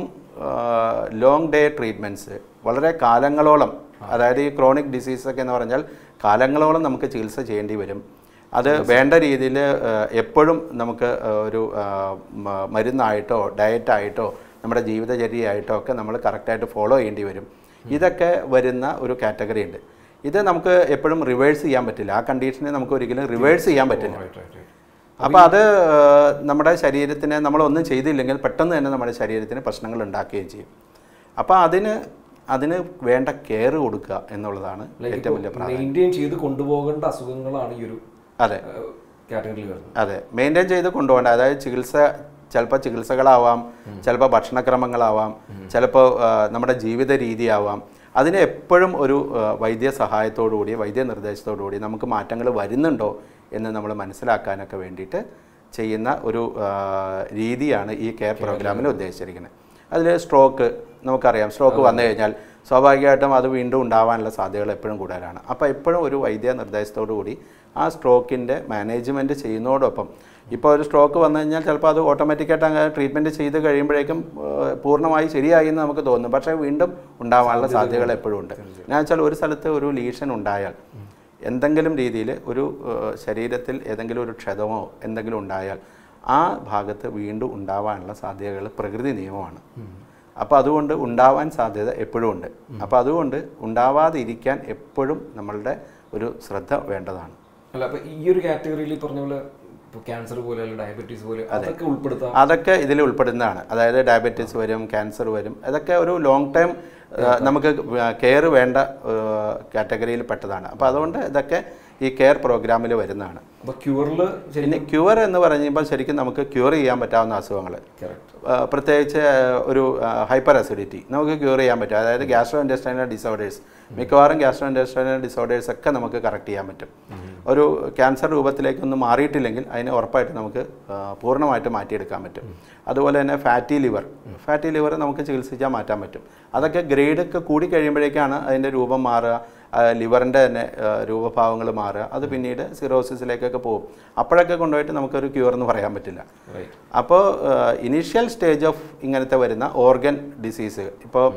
ലോങ് ഡേ ട്രീറ്റ്മെൻറ്റ്സ് വളരെ കാലങ്ങളോളം അതായത് ഈ ക്രോണിക് ഡിസീസ് ഒക്കെ എന്ന് പറഞ്ഞാൽ കാലങ്ങളോളം നമുക്ക് ചികിത്സ ചെയ്യേണ്ടി വരും അത് വേണ്ട രീതിയിൽ എപ്പോഴും നമുക്ക് ആ, ഒരു ആ, മ- മരുന്നായിട്ടോ ഡയറ്റായിട്ടോ നമ്മുടെ ജീവിതചര്യയായിട്ടോ ഒക്കെ നമ്മൾ കറക്റ്റായിട്ട് ഫോളോ ചെയ്യേണ്ടി വരും ഇതൊക്കെ വരുന്ന ഒരു കാറ്റഗറി ഉണ്ട് ഇത് നമുക്ക് എപ്പോഴും റിവേഴ്സ് ചെയ്യാൻ പറ്റില്ല ആ കണ്ടീഷനെ നമുക്ക് ഒരിക്കലും റിവേഴ്സ് ചെയ്യാൻ പറ്റില്ല Right, right, right. അപ്പോൾ അത് ആ, നമ്മുടെ ശരീരത്തിന് നമ്മളൊന്നും ചെയ്തില്ലെങ്കിൽ പെട്ടെന്ന് തന്നെ നമ്മുടെ ശരീരത്തിന് പ്രശ്നങ്ങൾ ഉണ്ടാക്കുകയും ചെയ്യും അപ്പോൾ അതിന് അതിന് വേണ്ട കെയർ കൊടുക്കുക എന്നുള്ളതാണ് ഏറ്റവും വലിയ പ്രാധാന്യം മെയിൻറ്റെയിൻ ചെയ്ത് കൊണ്ടുപോകേണ്ട അസുഖങ്ങളാണ് ഈ ഒരു അതെ കാറ്റഗറിയിൽ വരുന്നത് അതെ മെയിൻറ്റെയിൻ ചെയ്ത് കൊണ്ടുപോകേണ്ട അതായത് ചികിത്സ ചിലപ്പോൾ ചികിത്സകളാവാം ചിലപ്പോൾ ഭക്ഷണക്രമങ്ങളാവാം ചിലപ്പോൾ ആ, നമ്മുടെ ജീവിത രീതിയാവാം അതിന് എപ്പോഴും ഒരു ആ, വൈദ്യ സഹായത്തോടുകൂടി വൈദ്യ നിർദ്ദേശത്തോടുകൂടി നമുക്ക് മാറ്റങ്ങൾ വരുന്നുണ്ടോ എന്ന് നമ്മൾ മനസ്സിലാക്കാനൊക്കെ വേണ്ടിയിട്ട് ചെയ്യുന്ന ഒരു ആ, രീതിയാണ് ഈ കെയർ പ്രോഗ്രാമിൽ ഉദ്ദേശിച്ചിരിക്കുന്നത് അതിൽ സ്ട്രോക്ക് നമുക്കറിയാം സ്ട്രോക്ക് വന്നു കഴിഞ്ഞാൽ സ്വാഭാവികമായിട്ടും അത് വീണ്ടും ഉണ്ടാവാനുള്ള സാധ്യതകൾ എപ്പോഴും കൂടുതലാണ് അപ്പോൾ എപ്പോഴും ഒരു വൈദ്യ നിർദ്ദേശത്തോടു കൂടി ആ സ്ട്രോക്കിൻ്റെ മാനേജ്മെൻറ്റ് ചെയ്യുന്നതോടൊപ്പം ഇപ്പോൾ ഒരു സ്ട്രോക്ക് വന്നു കഴിഞ്ഞാൽ ചിലപ്പോൾ അത് ഓട്ടോമാറ്റിക്കായിട്ട് അങ്ങനെ ട്രീറ്റ്മെൻറ്റ് ചെയ്ത് കഴിയുമ്പോഴേക്കും ഏഹ്, പൂർണ്ണമായി ശരിയായി എന്ന് നമുക്ക് തോന്നും പക്ഷേ വീണ്ടും ഉണ്ടാവാനുള്ള സാധ്യതകൾ എപ്പോഴും ഉണ്ട് ഞാൻ വെച്ചാൽ ഒരു സ്ഥലത്ത് ഒരു ലീഷൻ ഉണ്ടായാൽ എന്തെങ്കിലും രീതിയിൽ ഒരു ഏഹ്, ശരീരത്തിൽ ഏതെങ്കിലും ഒരു ക്ഷതമോ എന്തെങ്കിലും ഉണ്ടായാൽ ആ ഭാഗത്ത് വീണ്ടും ഉണ്ടാവാനുള്ള സാധ്യതകൾ പ്രകൃതി നിയമമാണ് അപ്പോൾ അതുകൊണ്ട് ഉണ്ടാവാൻ സാധ്യത എപ്പോഴും ഉണ്ട് അപ്പോൾ അതുകൊണ്ട് ഉണ്ടാവാതിരിക്കാൻ എപ്പോഴും നമ്മളുടെ ഒരു ശ്രദ്ധ വേണ്ടതാണ് അല്ല അപ്പൊ ഈ ഒരു കാറ്റഗറിയിൽ ഈ പറഞ്ഞ പോലെ ഇപ്പൊ ക്യാൻസർ പോലെ അല്ലെങ്കിൽ ഡയബറ്റീസ് പോലെ അതൊക്കെ ഉൾപ്പെടുത്താം അതൊക്കെ ഇതിൽ ഉൾപ്പെടുന്നതാണ് അതായത് ഡയബറ്റീസ് വരും ക്യാൻസർ വരും അതൊക്കെ ഒരു ലോങ് ടൈം നമുക്ക് കെയർ വേണ്ട കാറ്റഗറിയിൽ പെട്ടതാണ് അപ്പോൾ അതുകൊണ്ട് ഇതൊക്കെ ഈ കെയർ പ്രോഗ്രാമിൽ വരുന്നതാണ് അപ്പൊ ക്യൂറില് പിന്നെ ക്യൂർ എന്ന് പറയുമ്പോൾ ശരിക്കും നമുക്ക് ക്യൂർ ചെയ്യാൻ പറ്റാവുന്ന അസുഖങ്ങൾ കറക്റ്റ് പ്രത്യേകിച്ച് ആ, ഒരു ഹൈപ്പർ അസിഡിറ്റി നമുക്ക് ക്യൂർ ചെയ്യാൻ പറ്റും അതായത് ഗ്യാസ്ട്രോ ഇൻഡസ്ട്രൈനൽ ഡിസോർഡേഴ്സ് മിക്കവാറും ഗ്യാസ്ട്രോ ഇൻഡസ്ട്രൈനൽ ഡിസോർഡേഴ്സ് ഒക്കെ നമുക്ക് കറക്റ്റ് ചെയ്യാൻ പറ്റും ഒരു ക്യാൻസർ രൂപത്തിലേക്കൊന്നും മാറിയിട്ടില്ലെങ്കിൽ അതിനെ ഉറപ്പായിട്ട് നമുക്ക് ആ, പൂർണ്ണമായിട്ട് മാറ്റിയെടുക്കാൻ പറ്റും അതുപോലെ തന്നെ ഫാറ്റി ലിവർ ഫാറ്റി ലിവർ നമുക്ക് ചികിത്സിച്ചാൽ മാറ്റാൻ പറ്റും അതൊക്കെ ഗ്രേഡ് ഒക്കെ കൂടി കഴിയുമ്പോഴേക്കാണ് അതിൻ്റെ രൂപം മാറുക ലിവറിൻ്റെ തന്നെ രൂപഭാവങ്ങൾ മാറുക അത് പിന്നീട് സിറോസിസിലേക്കൊക്കെ പോകും അപ്പോഴൊക്കെ കൊണ്ടുപോയിട്ട് നമുക്കൊരു ക്യൂർ എന്ന് പറയാൻ പറ്റില്ല റൈറ്റ് അപ്പോൾ ഇനീഷ്യൽ സ്റ്റേജ് ഓഫ് ഇങ്ങനത്തെ വരുന്ന ഓർഗൻ ഡിസീസ് ഇപ്പോൾ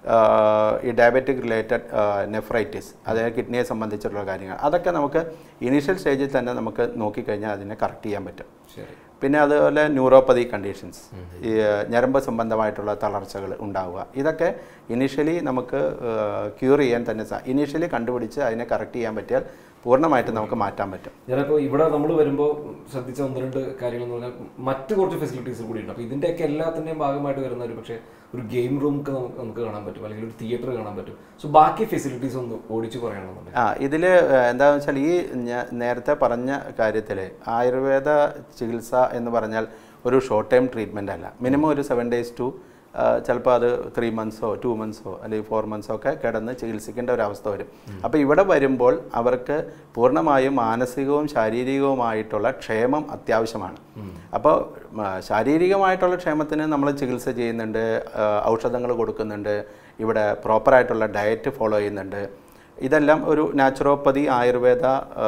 ഈ ഡയബറ്റിക് റിലേറ്റഡ് നെഫ്രൈറ്റിസ് അതായത് കിഡ്നിയെ സംബന്ധിച്ചിട്ടുള്ള കാര്യങ്ങൾ അതൊക്കെ നമുക്ക് ഇനീഷ്യൽ സ്റ്റേജിൽ തന്നെ നമുക്ക് നോക്കിക്കഴിഞ്ഞാൽ അതിനെ കറക്റ്റ് ചെയ്യാൻ പറ്റും ശരി പിന്നെ അതുപോലെ ന്യൂറോപ്പതി കണ്ടീഷൻസ് ഈ ഏഹ്, ഞരമ്പ് സംബന്ധമായിട്ടുള്ള തളർച്ചകൾ ഉണ്ടാവുക ഇതൊക്കെ ഇനീഷ്യലി നമുക്ക് ക്യൂർ ചെയ്യാൻ തന്നെ ഇനീഷ്യലി കണ്ടുപിടിച്ച് അതിനെ കറക്റ്റ് ചെയ്യാൻ പറ്റിയാൽ പൂർണ്ണമായിട്ട് നമുക്ക് മാറ്റാൻ പറ്റും ഞാനിപ്പോ ഇവിടെ നമ്മൾ വരുമ്പോൾ ശ്രദ്ധിച്ച ഒന്ന് രണ്ട് കാര്യങ്ങൾ എന്ന് പറഞ്ഞാൽ മറ്റു കുറച്ച് ഫെസിലിറ്റീസ് കൂടി ഉണ്ട് അപ്പൊ ഇതിന്റെയൊക്കെ എല്ലാത്തിന്റെയും ഭാഗമായിട്ട് വരുന്ന ഒരു പക്ഷേ ഒരു ഗെയിം റൂം നമുക്ക് നമുക്ക് കാണാൻ പറ്റും അല്ലെങ്കിൽ ഒരു തിയേറ്റർ കാണാൻ പറ്റും സോ ബാക്കി ഫെസിലിറ്റീസ് ഒന്ന് ഓടിച്ചു പറയണമെന്നുണ്ടെങ്കിൽ ആ ഇതിൽ എന്താണെന്ന് വെച്ചാൽ ഈ ഞാൻ നേരത്തെ പറഞ്ഞ കാര്യത്തിൽ ആയുർവേദ ചികിത്സ എന്ന് പറഞ്ഞാൽ ഒരു ഷോർട്ട് ടൈം ട്രീറ്റ്മെൻ്റ് അല്ല മിനിമം ഒരു സെവൻ ഡേയ്സ് ടു ചിലപ്പോൾ അത് ത്രീ മന്ത്സോ ടു മന്ത്സോ അല്ലെങ്കിൽ ഫോർ മന്ത്സോ ഒക്കെ കിടന്ന് ചികിത്സിക്കേണ്ട ഒരു അവസ്ഥ വരും അപ്പോൾ ഇവിടെ വരുമ്പോൾ അവർക്ക് പൂർണ്ണമായും മാനസികവും ശാരീരികവുമായിട്ടുള്ള ക്ഷേമം അത്യാവശ്യമാണ് അപ്പോൾ മ, ശാരീരികമായിട്ടുള്ള ക്ഷേമത്തിന് നമ്മൾ ചികിത്സ ചെയ്യുന്നുണ്ട് ഔഷധങ്ങൾ കൊടുക്കുന്നുണ്ട് ഇവിടെ പ്രോപ്പറായിട്ടുള്ള ഡയറ്റ് ഫോളോ ചെയ്യുന്നുണ്ട് ഇതെല്ലാം ഒരു നാച്ചുറോപ്പതി ആയുർവേദ ആ,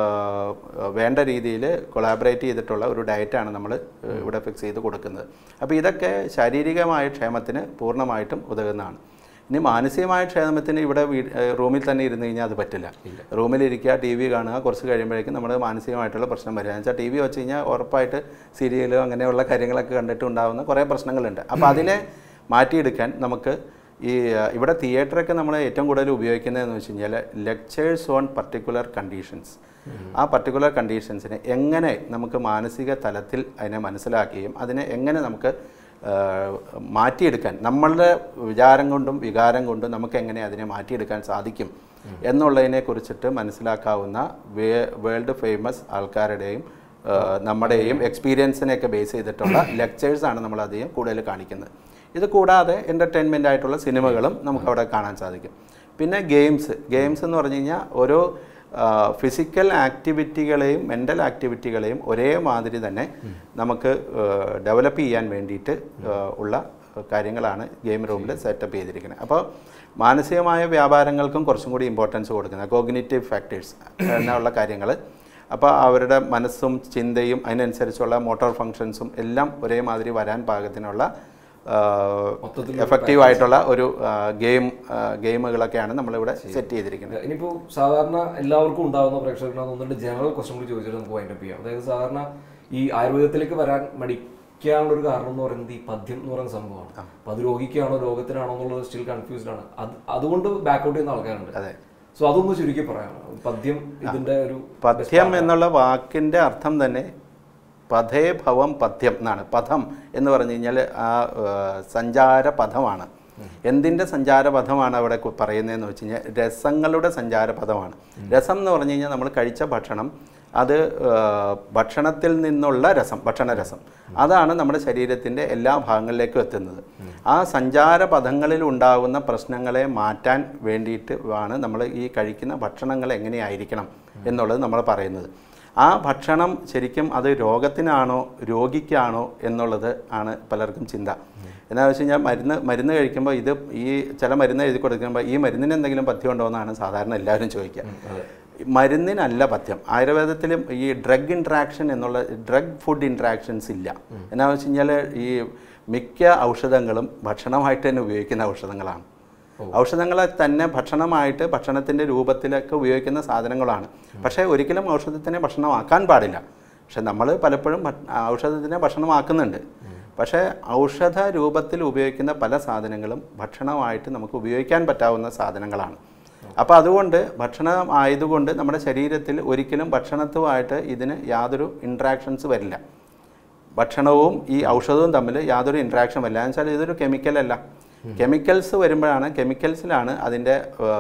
വേണ്ട രീതിയിൽ കൊളാബറേറ്റ് ചെയ്തിട്ടുള്ള ഒരു ഡയറ്റാണ് നമ്മൾ ഇവിടെ ഫിക്സ് ചെയ്ത് കൊടുക്കുന്നത് അപ്പോൾ ഇതൊക്കെ ശാരീരികമായ ക്ഷേമത്തിന് പൂർണ്ണമായിട്ടും ഉതകുന്നതാണ് ഇനി മാനസികമായ ക്ഷേമത്തിന് ഇവിടെ വീ- ഏ, റൂമിൽ തന്നെ ഇരുന്ന് കഴിഞ്ഞാൽ അത് പറ്റില്ല റൂമിലിരിക്കുക ടി വി കാണുക കുറച്ച് കഴിയുമ്പോഴേക്കും നമ്മുടെ മാനസികമായിട്ടുള്ള പ്രശ്നം വരിക എന്ന് വെച്ചാൽ ടി വി വെച്ച് കഴിഞ്ഞാൽ ഉറപ്പായിട്ട് സീരിയലോ അങ്ങനെയുള്ള കാര്യങ്ങളൊക്കെ കണ്ടിട്ട് ഉണ്ടാകുന്ന കുറേ പ്രശ്നങ്ങളുണ്ട് അപ്പോൾ അതിനെ മാറ്റിയെടുക്കാൻ നമുക്ക് ഈ ആ, ഇവിടെ തിയേറ്ററൊക്കെ നമ്മൾ ഏറ്റവും കൂടുതൽ ഉപയോഗിക്കുന്നതെന്ന് വെച്ച് കഴിഞ്ഞാൽ ലെക്ചേഴ്സ് ഓൺ പർട്ടിക്കുലർ കണ്ടീഷൻസ് ആ പർട്ടിക്കുലർ കണ്ടീഷൻസിനെ എങ്ങനെ നമുക്ക് മാനസിക തലത്തിൽ അതിനെ മനസ്സിലാക്കുകയും അതിനെ എങ്ങനെ നമുക്ക് ആ, മാറ്റിയെടുക്കാൻ നമ്മളുടെ വിചാരം കൊണ്ടും വികാരം കൊണ്ടും നമുക്ക് എങ്ങനെ അതിനെ മാറ്റിയെടുക്കാൻ സാധിക്കും എന്നുള്ളതിനെ കുറിച്ചിട്ട് മനസ്സിലാക്കാവുന്ന വേ വേൾഡ് ഫേമസ് ആൾക്കാരുടെയും ആ, നമ്മുടെയും എക്സ്പീരിയൻസിനെയൊക്കെ ബേസ് ചെയ്തിട്ടുള്ള ലെക്ചേഴ്സാണ് നമ്മൾ അധികം കൂടുതൽ കാണിക്കുന്നത് ഇത് കൂടാതെ എൻ്റർടൈൻമെൻ്റ് ആയിട്ടുള്ള സിനിമകളും നമുക്ക് അവിടെ കാണാൻ സാധിക്കും പിന്നെ ഗെയിംസ് ഗെയിംസ് എന്ന് പറഞ്ഞു കഴിഞ്ഞാൽ ഓരോ ഫിസിക്കൽ ആക്ടിവിറ്റികളെയും മെൻ്റൽ ആക്ടിവിറ്റികളെയും ഒരേ മാതിരി തന്നെ നമുക്ക് ഡെവലപ്പ് ചെയ്യാൻ വേണ്ടിയിട്ട് ആ, ഉള്ള കാര്യങ്ങളാണ് ഗെയിം റൂമിൽ സെറ്റപ്പ് ചെയ്തിരിക്കുന്നത് അപ്പോൾ മാനസികമായ വ്യാപാരങ്ങൾക്കും കുറച്ചും കൂടി ഇമ്പോർട്ടൻസ് കൊടുക്കുന്നത് കോഗ്നിറ്റീവ് ഫാക്ടേഴ്സ് എന്നുള്ള കാര്യങ്ങൾ അപ്പോൾ അവരുടെ മനസ്സും ചിന്തയും അതിനനുസരിച്ചുള്ള മോട്ടോർ ഫങ്ഷൻസും എല്ലാം ഒരേമാതിരി വരാൻ പാകത്തിനുള്ള മൊത്തത്തിൽ എഫക്റ്റീവ് ആയിട്ടുള്ള ഒരു ഗെയിം ഗെയിമുകളൊക്കെയാണ് നമ്മളിവിടെ സെറ്റ് ചെയ്തിരിക്കുന്നത് ഇനിയിപ്പോൾ സാധാരണ എല്ലാവർക്കും ഉണ്ടാകുന്ന പ്രേക്ഷകർക്ക് ഒന്നുകൊണ്ട് ജനറൽ ക്വസ്റ്റ്യൻ കൂടി ചോദിച്ചിട്ട് നമുക്ക് വൈൻഡപ്പ് ചെയ്യാം അതായത് സാധാരണ ഈ ആയുർവേദത്തിലേക്ക് വരാൻ മടിക്കാനുള്ള ഒരു കാരണം എന്ന് പറയുന്നത് ഈ പദ്യം എന്ന് പറയുന്ന സംഭവമാണ് അപ്പൊ അത് രോഗിക്കാണോ രോഗത്തിനാണോ എന്നുള്ളത് സ്റ്റിൽ കൺഫ്യൂസ്ഡ് ആണ് അത് അതുകൊണ്ട് ബാക്കൗട്ട് ചെയ്യുന്ന ആൾക്കാരുണ്ട് അതെ. സോ അതൊന്ന് ചുരുക്കി പറയാം പദ്യം ഇതിന്റെ ഒരു പഥ്യം എന്നുള്ള വാക്കിൻ്റെ അർത്ഥം തന്നെ പഥേ ഭവം പഥ്യം എന്നാണ് പഥം എന്ന് പറഞ്ഞു കഴിഞ്ഞാൽ ആ ഏഹ്, സഞ്ചാര പഥമാണ് എന്തിൻ്റെ സഞ്ചാര പഥമാണ് അവിടെ കു- പറയുന്നതെന്ന് വെച്ച് കഴിഞ്ഞാൽ രസങ്ങളുടെ സഞ്ചാര പഥമാണ് രസം എന്ന് പറഞ്ഞു കഴിഞ്ഞാൽ നമ്മൾ കഴിച്ച ഭക്ഷണം അത് ഏഹ്, ഭക്ഷണത്തിൽ നിന്നുള്ള രസം ഭക്ഷണരസം അതാണ് നമ്മുടെ ശരീരത്തിൻ്റെ എല്ലാ ഭാഗങ്ങളിലേക്കും എത്തുന്നത് ആ സഞ്ചാര പഥങ്ങളിൽ ഉണ്ടാകുന്ന പ്രശ്നങ്ങളെ മാറ്റാൻ വേണ്ടിയിട്ട് ആണ് നമ്മൾ ഈ കഴിക്കുന്ന ഭക്ഷണങ്ങൾ എങ്ങനെയായിരിക്കണം എന്നുള്ളത് നമ്മൾ പറയുന്നത് ആ ഭക്ഷണം ശരിക്കും അത് രോഗത്തിനാണോ രോഗിക്കാണോ എന്നുള്ളത് ആണ് പലർക്കും ചിന്ത എന്താണെന്ന് വെച്ച് കഴിഞ്ഞാൽ മരുന്ന് മരുന്ന് കഴിക്കുമ്പോൾ ഇത് ഈ ചില മരുന്ന് എഴുതി കൊടുക്കുമ്പോൾ ഈ മരുന്നിന് എന്തെങ്കിലും പഥ്യം ഉണ്ടോ എന്നാണ് സാധാരണ എല്ലാവരും ചോദിക്കുക മരുന്നിനല്ല പഥ്യം ആയുർവേദത്തിലും ഈ ഡ്രഗ് ഇൻട്രാക്ഷൻ എന്നുള്ള ഡ്രഗ് ഫുഡ് ഇൻട്രാക്ഷൻസ് ഇല്ല എന്നാന്ന് വെച്ച് കഴിഞ്ഞാൽ ഈ മിക്ക ഔഷധങ്ങളും ഭക്ഷണമായിട്ട് തന്നെ ഉപയോഗിക്കുന്ന ഔഷധങ്ങളാണ് ഔഷധങ്ങളെ തന്നെ ഭക്ഷണമായിട്ട് ഭക്ഷണത്തിൻ്റെ രൂപത്തിലൊക്കെ ഉപയോഗിക്കുന്ന സാധനങ്ങളാണ് പക്ഷേ ഒരിക്കലും ഔഷധത്തിനെ ഭക്ഷണമാക്കാൻ പാടില്ല പക്ഷെ നമ്മൾ പലപ്പോഴും ഭ- ഔഷധത്തിനെ ഭക്ഷണമാക്കുന്നുണ്ട് പക്ഷേ ഔഷധ രൂപത്തിൽ ഉപയോഗിക്കുന്ന പല സാധനങ്ങളും ഭക്ഷണമായിട്ട് നമുക്ക് ഉപയോഗിക്കാൻ പറ്റാവുന്ന സാധനങ്ങളാണ് അപ്പോൾ അതുകൊണ്ട് ഭക്ഷണം ആയതുകൊണ്ട് നമ്മുടെ ശരീരത്തിൽ ഒരിക്കലും ഭക്ഷണത്തുമായിട്ട് ഇതിന് യാതൊരു ഇൻട്രാക്ഷൻസ് വരില്ല ഭക്ഷണവും ഈ ഔഷധവും തമ്മിൽ യാതൊരു ഇൻട്രാക്ഷൻ വരില്ല എന്ന് വെച്ചാൽ ഇതൊരു കെമിക്കലല്ല കെമിക്കൽസ് വരുമ്പോഴാണ് കെമിക്കൽസിലാണ് അതിൻ്റെ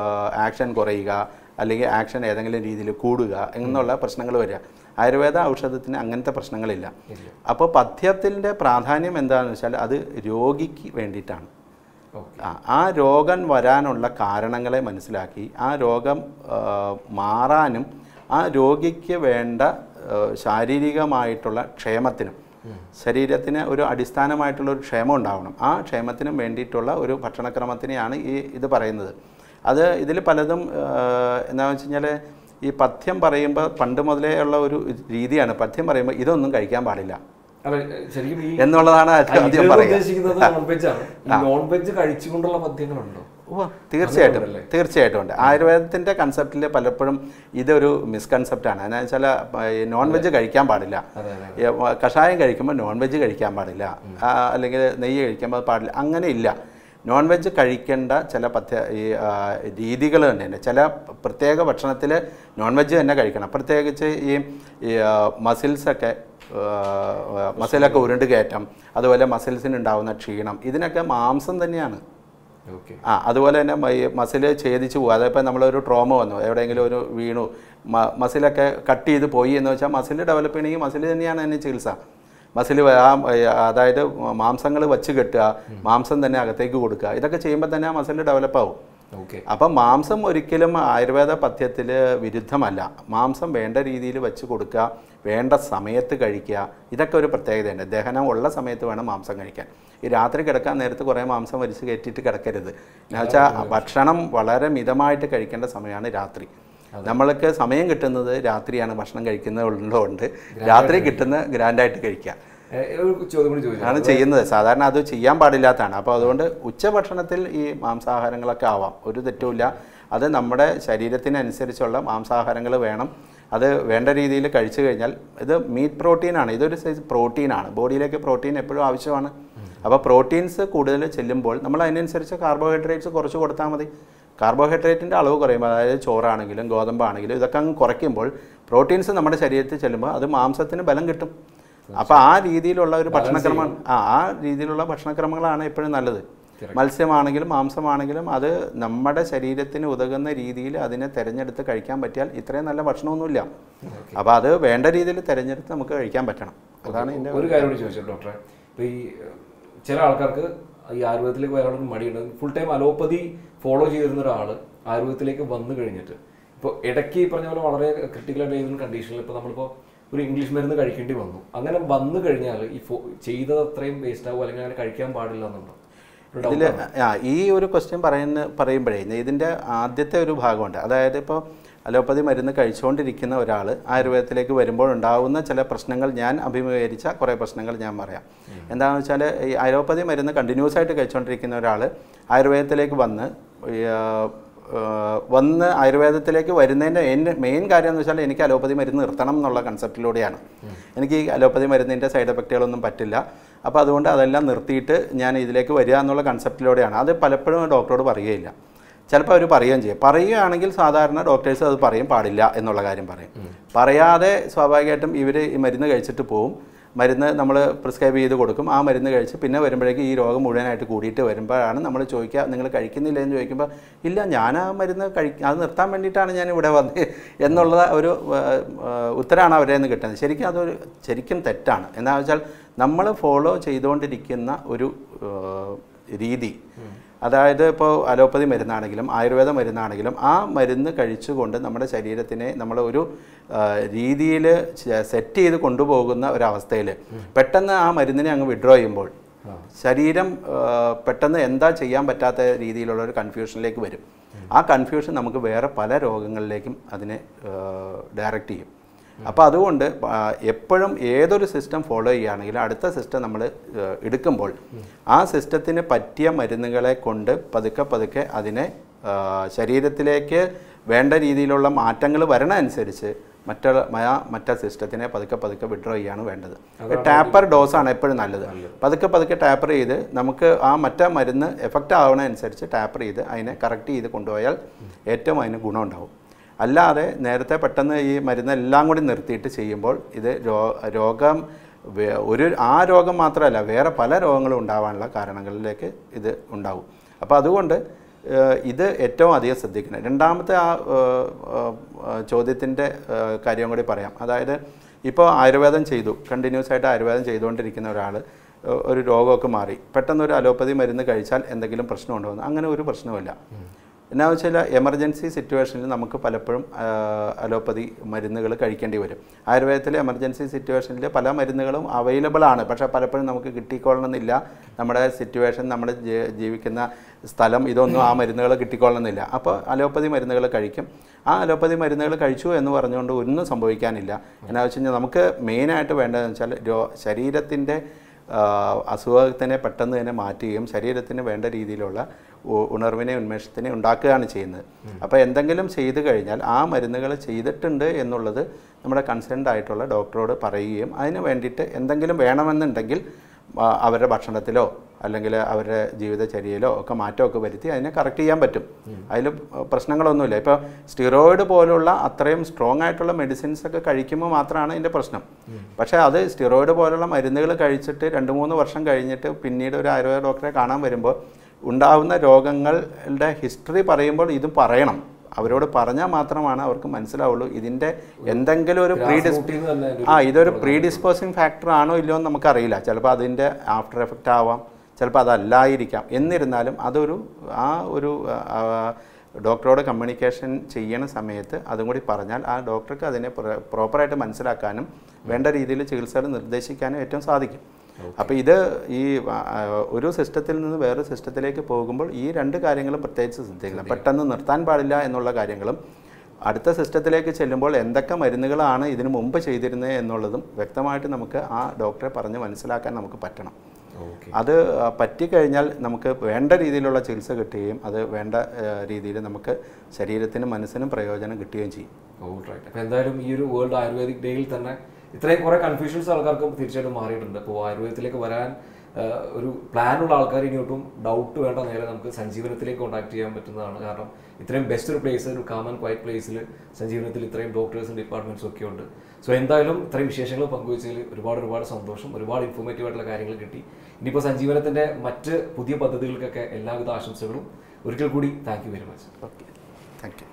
ആക്ഷൻ കുറയുക അല്ലെങ്കിൽ ആക്ഷൻ ഏതെങ്കിലും രീതിയിൽ കൂടുക എന്നുള്ള പ്രശ്നങ്ങൾ വരിക ആയുർവേദ ഔഷധത്തിന് അങ്ങനത്തെ പ്രശ്നങ്ങളില്ല അപ്പോൾ പഥ്യത്തിൻ്റെ പ്രാധാന്യം എന്താണെന്ന് വെച്ചാൽ അത് രോഗിക്ക് വേണ്ടിയിട്ടാണ് ഓക്കെ ആ, ആ രോഗം വരാനുള്ള കാരണങ്ങളെ മനസ്സിലാക്കി ആ രോഗം ആ, മാറാനും ആ രോഗിക്ക് വേണ്ട ആ, ശാരീരികമായിട്ടുള്ള ക്ഷേമത്തിനും ശരീരത്തിന് ഒരു അടിസ്ഥാനമായിട്ടുള്ള ഒരു ക്ഷേമം ഉണ്ടാവണം ആ ക്ഷേമത്തിനും വേണ്ടിയിട്ടുള്ള ഒരു ഭക്ഷണക്രമത്തിനെയാണ് ഈ ഇത് പറയുന്നത് അത് ഇതിൽ പലതും ആ, എന്താണെന്ന് വെച്ച് കഴിഞ്ഞാൽ ഈ പഥ്യം പറയുമ്പോൾ പണ്ട് മുതലേ ഉള്ള ഒരു രീതിയാണ് പഥ്യം പറയുമ്പോൾ ഇതൊന്നും കഴിക്കാൻ പാടില്ല അല്ല ശരിക്കും ഈ എന്നുള്ളതാണ് ആദ്യം ഇതിൽ പറയുക ഉദ്ദേശിക്കുന്നത് നോൺ വെജ് ആണ് ഈ നോൺ വെജ് കഴിച്ചുകൊണ്ടുള്ള പദ്യങ്ങളുണ്ടോ ഉവ്വ, തീർച്ചയായിട്ടും അങ്ങനെയുണ്ടല്ലേ? തീർച്ചയായിട്ടും ഉണ്ട് ആയുർവേദത്തിന്റെ കൺസെപ്റ്റിൽ പലപ്പോഴും ഇതൊരു മിസ്കൺസെപ്റ്റാണ് എന്ന് വെച്ചാൽ നോൺ വെജ് കഴിക്കാൻ പാടില്ല അതെ അതെ ഈ, വ- കഷായം കഴിക്കുമ്പോൾ നോൺ വെജ് കഴിക്കാൻ പാടില്ല ആ, അല്ലെങ്കിൽ നെയ്യ് കഴിക്കുമ്പോൾ പാടില്ല അങ്ങനെ ഇല്ല നോൺ വെജ് കഴിക്കേണ്ട ചില പഥ്യ ഈ രീതികൾ തന്നെയുണ്ട് ചില പ്രത്യേക ഭക്ഷണത്തിൽ നോൺ വെജ് തന്നെ കഴിക്കണം പ്രത്യേകിച്ച് ഈ ഈ മസിൽസൊക്കെ മസിലൊക്കെ ഉരുണ്ട് കയറ്റം അതുപോലെ മസിൽസിന് ഉണ്ടാകുന്ന ക്ഷീണം ഇതിനൊക്കെ മാംസം തന്നെയാണ് ഓക്കെ ആ അതുപോലെ തന്നെ മസിൽ ഛേദിച്ച് പോകുക അതിപ്പോൾ നമ്മളൊരു ട്രോമ വന്നു എവിടെയെങ്കിലും ഒരു വീണു മ- മസിലൊക്കെ കട്ട് ചെയ്ത് പോയി എന്ന് വെച്ചാൽ മസിൽ ഡെവലപ്പ് ചെയ്യണമെങ്കിൽ മസിൽ തന്നെയാണ് അതിന് ചികിത്സ മസിൽ ആ അതായത് മാംസങ്ങൾ വച്ച് കെട്ടുക മാംസം തന്നെ അകത്തേക്ക് കൊടുക്കുക ഇതൊക്കെ ചെയ്യുമ്പോൾ തന്നെ ആ മസിൽ ഡെവലപ്പ് ആവും ഓക്കെ അപ്പം മാംസം ഒരിക്കലും ആയുർവേദ പഥ്യത്തിൽ വിരുദ്ധമല്ല മാംസം വേണ്ട രീതിയിൽ വെച്ച് കൊടുക്കുക വേണ്ട സമയത്ത് കഴിക്കുക ഇതൊക്കെ ഒരു പ്രത്യേകതയുണ്ട് ദഹനം ഉള്ള സമയത്ത് വേണം മാംസം കഴിക്കാൻ ഈ രാത്രി കിടക്കാൻ നേരത്ത് കുറേ മാംസം വലിച്ച് കയറ്റിയിട്ട് കിടക്കരുത് എന്ന് വെച്ചാൽ ഭക്ഷണം വളരെ മിതമായിട്ട് കഴിക്കേണ്ട സമയമാണ് രാത്രി നമ്മൾക്ക് സമയം കിട്ടുന്നത് രാത്രിയാണ് ഭക്ഷണം കഴിക്കുന്നതുകൊണ്ട് രാത്രി കിട്ടുന്ന ഗ്രാൻഡായിട്ട് കഴിക്കുക ഒരു ചോദ്യം കൂടി ചോദിച്ചു ആണ് ചെയ്യുന്നത് സാധാരണ അത് ചെയ്യാൻ പാടില്ലാത്തതാണ് അപ്പോൾ അതുകൊണ്ട് ഉച്ചഭക്ഷണത്തിൽ ഈ മാംസാഹാരങ്ങളൊക്കെ ആവാം ഒരു തെറ്റുമില്ല അത് നമ്മുടെ ശരീരത്തിനനുസരിച്ചുള്ള മാംസാഹാരങ്ങൾ വേണം അത് വേണ്ട രീതിയിൽ കഴിച്ചു കഴിഞ്ഞാൽ ഇത് മീറ്റ് പ്രോട്ടീനാണ് ഇതൊരു സൈസ് പ്രോട്ടീനാണ് ബോഡിയിലേക്ക് പ്രോട്ടീൻ എപ്പോഴും ആവശ്യമാണ് അപ്പോൾ പ്രോട്ടീൻസ് കൂടുതൽ ചെല്ലുമ്പോൾ നമ്മൾ അതിനനുസരിച്ച് കാർബോഹൈഡ്രേറ്റ്സ് കുറച്ച് കൊടുത്താൽ മതി കാർബോഹൈഡ്രേറ്റിൻ്റെ അളവ് കുറയുമ്പോൾ അതായത് ചോറാണെങ്കിലും ഗോതമ്പാണെങ്കിലും ഇതൊക്കെ അങ്ങ് കുറയ്ക്കുമ്പോൾ പ്രോട്ടീൻസ് നമ്മുടെ ശരീരത്തിൽ ചെല്ലുമ്പോൾ അത് മാംസത്തിന് ബലം കിട്ടും അപ്പോൾ ആ രീതിയിലുള്ള ഒരു ഭക്ഷണക്രമം ആ ആ രീതിയിലുള്ള ഭക്ഷണക്രമങ്ങളാണ് എപ്പോഴും നല്ലത് മത്സ്യമാണെങ്കിലും മാംസമാണെങ്കിലും അത് നമ്മുടെ ശരീരത്തിന് ഉതകുന്ന രീതിയിൽ അതിനെ തിരഞ്ഞെടുത്ത് കഴിക്കാൻ പറ്റിയാൽ ഇത്രയും നല്ല ഭക്ഷണമൊന്നുമില്ല അപ്പോൾ അത് വേണ്ട രീതിയിൽ തിരഞ്ഞെടുത്ത് നമുക്ക് കഴിക്കാൻ പറ്റണം അതാണ് ഇതിൻ്റെ ഒരു കാര്യം കൂടി ചോദിച്ചു ഡോക്ടറെ ഇപ്പൊ ഈ ഏഹ്, ചില ആൾക്കാർക്ക് ഈ ആയുർവേദത്തിലേക്ക് വരാനുള്ള മടിയുണ്ട് ഫുൾ ടൈം അലോപ്പതി ഫോളോ ചെയ്തിരുന്ന ഒരാൾ ആയുർവേദത്തിലേക്ക് വന്നു കഴിഞ്ഞിട്ട് ഇപ്പോൾ ഇടയ്ക്ക് ഈ പറഞ്ഞ പോലെ വളരെ ക്രിട്ടിക്കൽ ആയിട്ടുള്ള കണ്ടീഷനിൽ ഇപ്പോൾ നമ്മളിപ്പോൾ ഒരു ഇംഗ്ലീഷ് മരുന്ന് കഴിക്കേണ്ടി വന്നു അങ്ങനെ വന്നു കഴിഞ്ഞാൽ ഈ ഫോ- ചെയ്തത് അത്രയും വേസ്റ്റ് ആവും അല്ലെങ്കിൽ അങ്ങനെ കഴിക്കാൻ പാടില്ല എന്നുണ്ടോ ഒരു doubt ഇതിൽ ആണ്. ആ ഈ ഒരു ക്വസ്റ്റ്യൻ പറയുന്ന പറയുമ്പോഴേ ഇതിൻ്റെ ആദ്യത്തെ ഒരു ഭാഗമുണ്ട് അതായത് ഇപ്പോൾ അലോപ്പതി മരുന്ന് കഴിച്ചുകൊണ്ടിരിക്കുന്ന ഒരാൾ ആയുർവേദത്തിലേക്ക് വരുമ്പോൾ ഉണ്ടാകുന്ന ചില പ്രശ്നങ്ങൾ ഞാൻ അഭിമുഖീകരിച്ച കുറേ പ്രശ്നങ്ങൾ ഞാൻ പറയാം എന്താണെന്ന് വെച്ചാൽ ഈ അലോപ്പതി മരുന്ന് കണ്ടിന്യൂസ് ആയിട്ട് കഴിച്ചുകൊണ്ടിരിക്കുന്ന ഒരാൾ ആയുർവേദത്തിലേക്ക് വന്ന് ഈ, ആ, ആ, വന്ന് ആയുർവേദത്തിലേക്ക് വരുന്നതിൻ്റെ എൻ്റെ മെയിൻ കാര്യം എന്ന് വെച്ചാൽ എനിക്ക് അലോപ്പതി മരുന്ന് നിർത്തണം എന്നുള്ള കൺസെപ്റ്റിലൂടെയാണ് എനിക്ക് ഈ അലോപ്പതി മരുന്നിൻ്റെ സൈഡ് എഫക്റ്റുകളൊന്നും പറ്റില്ല അപ്പോൾ അതുകൊണ്ട് അതെല്ലാം നിർത്തിയിട്ട് ഞാൻ ഇതിലേക്ക് വരിക എന്നുള്ള കൺസെപ്റ്റിലൂടെയാണ് അത് പലപ്പോഴും ഡോക്ടറോട് പറയുകയില്ല ചിലപ്പോൾ അവർ പറയുകയും ചെയ്യും പറയുകയാണെങ്കിൽ സാധാരണ ഡോക്ടേഴ്സ് അത് പറയും പാടില്ല എന്നുള്ള കാര്യം പറയും പറയാതെ സ്വാഭാവികമായിട്ടും ഇവർ ഈ മരുന്ന് കഴിച്ചിട്ട് പോവും മരുന്ന് നമ്മൾ പ്രിസ്ക്രൈബ് ചെയ്ത് കൊടുക്കും ആ മരുന്ന് കഴിച്ച് പിന്നെ വരുമ്പോഴേക്കും ഈ രോഗം മുഴുവനായിട്ട് കൂടിയിട്ട് വരുമ്പോഴാണ് നമ്മൾ ചോദിക്കുക നിങ്ങൾ കഴിക്കുന്നില്ല എന്ന് ചോദിക്കുമ്പോൾ ഇല്ല ഞാൻ ആ മരുന്ന് കഴി അത് നിർത്താൻ വേണ്ടിയിട്ടാണ് ഞാൻ ഇവിടെ വന്നത് എന്നുള്ള ഒരു ആ, ആ, ഉത്തരമാണ് അവരെ നിന്ന് കിട്ടുന്നത് ശരിക്കും അതൊരു ശരിക്കും തെറ്റാണ് എന്താണെന്ന് വെച്ചാൽ നമ്മൾ ഫോളോ ചെയ്തുകൊണ്ടിരിക്കുന്ന ഒരു ആ, രീതി അതായത് ഇപ്പോൾ അലോപ്പതി മരുന്നാണെങ്കിലും ആയുർവേദ മരുന്നാണെങ്കിലും ആ മരുന്ന് കഴിച്ചുകൊണ്ട് നമ്മുടെ ശരീരത്തിനെ നമ്മൾ ഒരു രീതിയിൽ സെറ്റ് ചെയ്ത് കൊണ്ടുപോകുന്ന ഒരവസ്ഥയിൽ പെട്ടെന്ന് ആ മരുന്നിനെ അങ്ങ് വിഡ്രോ ചെയ്യുമ്പോൾ ശരീരം ആ, പെട്ടെന്ന് എന്താ ചെയ്യാൻ പറ്റാത്ത രീതിയിലുള്ള ഒരു കൺഫ്യൂഷനിലേക്ക് വരും ആ കൺഫ്യൂഷൻ നമുക്ക് വേറെ പല രോഗങ്ങളിലേക്കും അതിനെ ഡയറക്റ്റ് ചെയ്യും അപ്പോൾ അതുകൊണ്ട് ആ, എപ്പോഴും ഏതൊരു സിസ്റ്റം ഫോളോ ചെയ്യുകയാണെങ്കിലും അടുത്ത സിസ്റ്റം നമ്മൾ എടുക്കുമ്പോൾ ആ സിസ്റ്റത്തിന് പറ്റിയ മരുന്നുകളെ കൊണ്ട് പതുക്കെ പതുക്കെ അതിനെ ആ, ശരീരത്തിലേക്ക് വേണ്ട രീതിയിലുള്ള മാറ്റങ്ങൾ വരണ അനുസരിച്ച് മറ്റുള്ള മ- മറ്റേ സിസ്റ്റത്തിനെ പതുക്കെ പതുക്കെ വിഡ്രോ ചെയ്യാണ് വേണ്ടത് ടാപ്പർ ഡോസാണ് എപ്പോഴും നല്ലത് പതുക്കെ പതുക്കെ ടാപ്പർ ചെയ്ത് നമുക്ക് ആ മറ്റേ മരുന്ന് എഫക്റ്റ് ആവണ അനുസരിച്ച് ടാപ്പർ ചെയ്ത് അതിനെ കറക്റ്റ് ചെയ്ത് കൊണ്ടുപോയാൽ ഏറ്റവും അതിന് ഗുണമുണ്ടാവും അല്ലാതെ നേരത്തെ പെട്ടെന്ന് ഈ മരുന്നെല്ലാം കൂടി നിർത്തിയിട്ട് ചെയ്യുമ്പോൾ ഇത് രോ രോഗം വേ- ഒരു ആ രോഗം മാത്രമല്ല വേറെ പല രോഗങ്ങളും ഉണ്ടാവാനുള്ള കാരണങ്ങളിലേക്ക് ഇത് ഉണ്ടാവും അപ്പോൾ അതുകൊണ്ട് ഏഹ്, ഇത് ഏറ്റവും അധികം ശ്രദ്ധിക്കണം രണ്ടാമത്തെ ആ ചോദ്യത്തിൻ്റെ കാര്യം കൂടി പറയാം അതായത് ഇപ്പോൾ ആയുർവേദം ചെയ്തു കണ്ടിന്യൂസ് ആയിട്ട് ആയുർവേദം ചെയ്തുകൊണ്ടിരിക്കുന്ന ഒരാൾ ഒരു രോഗമൊക്കെ മാറി പെട്ടെന്ന് ഒരു അലോപ്പതി മരുന്ന് കഴിച്ചാൽ എന്തെങ്കിലും പ്രശ്നമുണ്ടോ എന്ന് അങ്ങനെ ഒരു പ്രശ്നവുമില്ല എന്നാ വെച്ചാൽ എമർജൻസി സിറ്റുവേഷനിൽ നമുക്ക് പലപ്പോഴും ആ, അലോപ്പതി മരുന്നുകൾ കഴിക്കേണ്ടി വരും ആയുർവേദത്തിലെ എമർജൻസി സിറ്റുവേഷനിൽ പല മരുന്നുകളും അവൈലബിൾ ആണ് പക്ഷേ പലപ്പോഴും നമുക്ക് കിട്ടിക്കൊള്ളണമെന്നില്ല നമ്മുടെ സിറ്റുവേഷൻ നമ്മൾ ജീ- ജീവിക്കുന്ന സ്ഥലം ഇതൊന്നും ആ മരുന്നുകൾ കിട്ടിക്കൊള്ളണമെന്നില്ല അപ്പോൾ അലോപ്പതി മരുന്നുകൾ കഴിക്കും ആ അലോപ്പതി മരുന്നുകൾ കഴിച്ചു എന്ന് പറഞ്ഞുകൊണ്ട് ഒന്നും സംഭവിക്കാനില്ല എന്നാ വെച്ച് കഴിഞ്ഞാൽ നമുക്ക് മെയിനായിട്ട് വേണ്ടതെന്ന് വെച്ചാൽ രോ ശരീരത്തിൻ്റെ ആ, അസുഖത്തിനെ പെട്ടെന്ന് തന്നെ മാറ്റുകയും ശരീരത്തിന് വേണ്ട രീതിയിലുള്ള ഉ- ഉണർവിനെ ഉന്മേഷത്തിനെ ഉണ്ടാക്കുകയാണ് ചെയ്യുന്നത് അപ്പോൾ എന്തെങ്കിലും ചെയ്തു കഴിഞ്ഞാൽ ആ മരുന്നുകൾ ചെയ്തിട്ടുണ്ട് എന്നുള്ളത് നമ്മുടെ കൺസേൺഡ് ആയിട്ടുള്ള ഡോക്ടറോട് പറയുകയും അതിന് വേണ്ടിയിട്ട് എന്തെങ്കിലും വേണമെന്നുണ്ടെങ്കിൽ ആ, അവരുടെ ഭക്ഷണത്തിലോ അല്ലെങ്കിൽ അവരുടെ ജീവിതചര്യയിലോ ഒക്കെ മാറ്റമൊക്കെ വരുത്തി അതിനെ കറക്റ്റ് ചെയ്യാൻ പറ്റും അതിൽ പ്രശ്നങ്ങളൊന്നുമില്ല ഇപ്പോൾ സ്റ്റിറോയിഡ് പോലുള്ള അത്രയും സ്ട്രോങ് ആയിട്ടുള്ള മെഡിസിൻസ് ഒക്കെ കഴിക്കുമ്പോൾ മാത്രമാണ് അതിൻ്റെ പ്രശ്നം പക്ഷേ അത് സ്റ്റിറോയിഡ് പോലുള്ള മരുന്നുകൾ കഴിച്ചിട്ട് രണ്ട് മൂന്ന് വർഷം കഴിഞ്ഞിട്ട് പിന്നീട് ഒരു ആയുർവേദ ഡോക്ടറെ കാണാൻ വരുമ്പോൾ ഉണ്ടാവുന്ന രോഗങ്ങളുടെ ഹിസ്റ്ററി പറയുമ്പോൾ ഇതും പറയണം അവരോട് പറഞ്ഞാൽ മാത്രമാണ് അവർക്ക് മനസ്സിലാവുള്ളൂ ഇതിൻ്റെ എന്തെങ്കിലും ഒരു പ്രീ root ന്ന് തന്നെ ഒരു- ആ ഇതൊരു പ്രീ ഡിസ്പോസിങ് ഫാക്ടർ ആണോ ഇല്ലയോ എന്ന് നമുക്കറിയില്ല ചിലപ്പോൾ അതിൻ്റെ ആഫ്റ്റർ എഫക്റ്റ് ആവാം ചിലപ്പോൾ അതല്ലായിരിക്കാം എന്നിരുന്നാലും അതൊരു ആ ഒരു ആ, ഡോക്ടറോട് കമ്മ്യൂണിക്കേഷൻ ചെയ്യണ സമയത്ത് അതും കൂടി പറഞ്ഞാൽ ആ ഡോക്ടർക്ക് അതിനെ പ്ര- പ്രോപ്പറായിട്ട് മനസ്സിലാക്കാനും വേണ്ട രീതിയിൽ ചികിത്സകൾ നിർദ്ദേശിക്കാനും ഏറ്റവും സാധിക്കും അപ്പോൾ ഇത് ഈ ആ, ഒരു സിസ്റ്റത്തിൽ നിന്ന് വേറെ സിസ്റ്റത്തിലേക്ക് പോകുമ്പോൾ ഈ രണ്ട് കാര്യങ്ങളും പ്രത്യേകിച്ച് ശ്രദ്ധിക്കണം പെട്ടെന്ന് നിർത്താൻ പാടില്ല എന്നുള്ള കാര്യങ്ങളും അടുത്ത സിസ്റ്റത്തിലേക്ക് ചെല്ലുമ്പോൾ എന്തൊക്കെ മരുന്നുകളാണ് ഇതിനു മുമ്പ് ചെയ്തിരുന്നത് എന്നുള്ളതും വ്യക്തമായിട്ട് നമുക്ക് ആ ഡോക്ടറെ പറഞ്ഞ് മനസ്സിലാക്കാൻ നമുക്ക് പറ്റണം ഓക്കെ അത് ആ, പറ്റിക്കഴിഞ്ഞാൽ നമുക്ക് വേണ്ട രീതിയിലുള്ള ചികിത്സ കിട്ടുകയും അത് വേണ്ട രീതിയിൽ നമുക്ക് ശരീരത്തിനും മനസ്സിനും പ്രയോജനം കിട്ടുകയും ചെയ്യും റൈറ്റ് അപ്പോൾ എന്തായാലും ഈ ഒരു വേൾഡ് ആയുർവേദിക് ഡേയിൽ തന്നെ ഇത്രയും കുറെ കൺഫ്യൂഷൻസ് ആൾക്കാർക്ക് തീർച്ചയായിട്ടും മാറിയിട്ടുണ്ട് അപ്പോൾ ആയുർവേദത്തിലേക്ക് വരാൻ ആ, ഒരു പ്ലാനുള്ള ആൾക്കാർ ഇനിയൊട്ടും ഡൗട്ട് വേണ്ട നേരെ നമുക്ക് സഞ്ജീവനത്തിലേക്ക് കോൺടാക്ട് ചെയ്യാൻ പറ്റുന്നതാണ് കാരണം ഇത്രയും ബെസ്റ്റ് ഒരു പ്ലേസ് ഒരു കാമൻ ക്വയറ്റ് പ്ലേസിൽ സഞ്ജീവനത്തിൽ ഇത്രയും ഡോക്ടേഴ്സും ഡിപ്പാർട്ട്മെന്റ്സും ഒക്കെ ഉണ്ട് സോ എന്തായാലും ഇത്രയും വിശേഷങ്ങൾ പങ്കുവച്ചതിൽ ഒരുപാട് ഒരുപാട് സന്തോഷം ഒരുപാട് ഇൻഫോർമേറ്റീവ് ആയിട്ടുള്ള കാര്യങ്ങൾ കിട്ടി ഇനിയിപ്പോൾ സഞ്ജീവനത്തിന്റെ മറ്റ് പുതിയ പദ്ധതികൾക്കൊക്കെ എല്ലാവിധ ആശംസകളും ഒരിക്കൽ കൂടി thank you very much okay thank U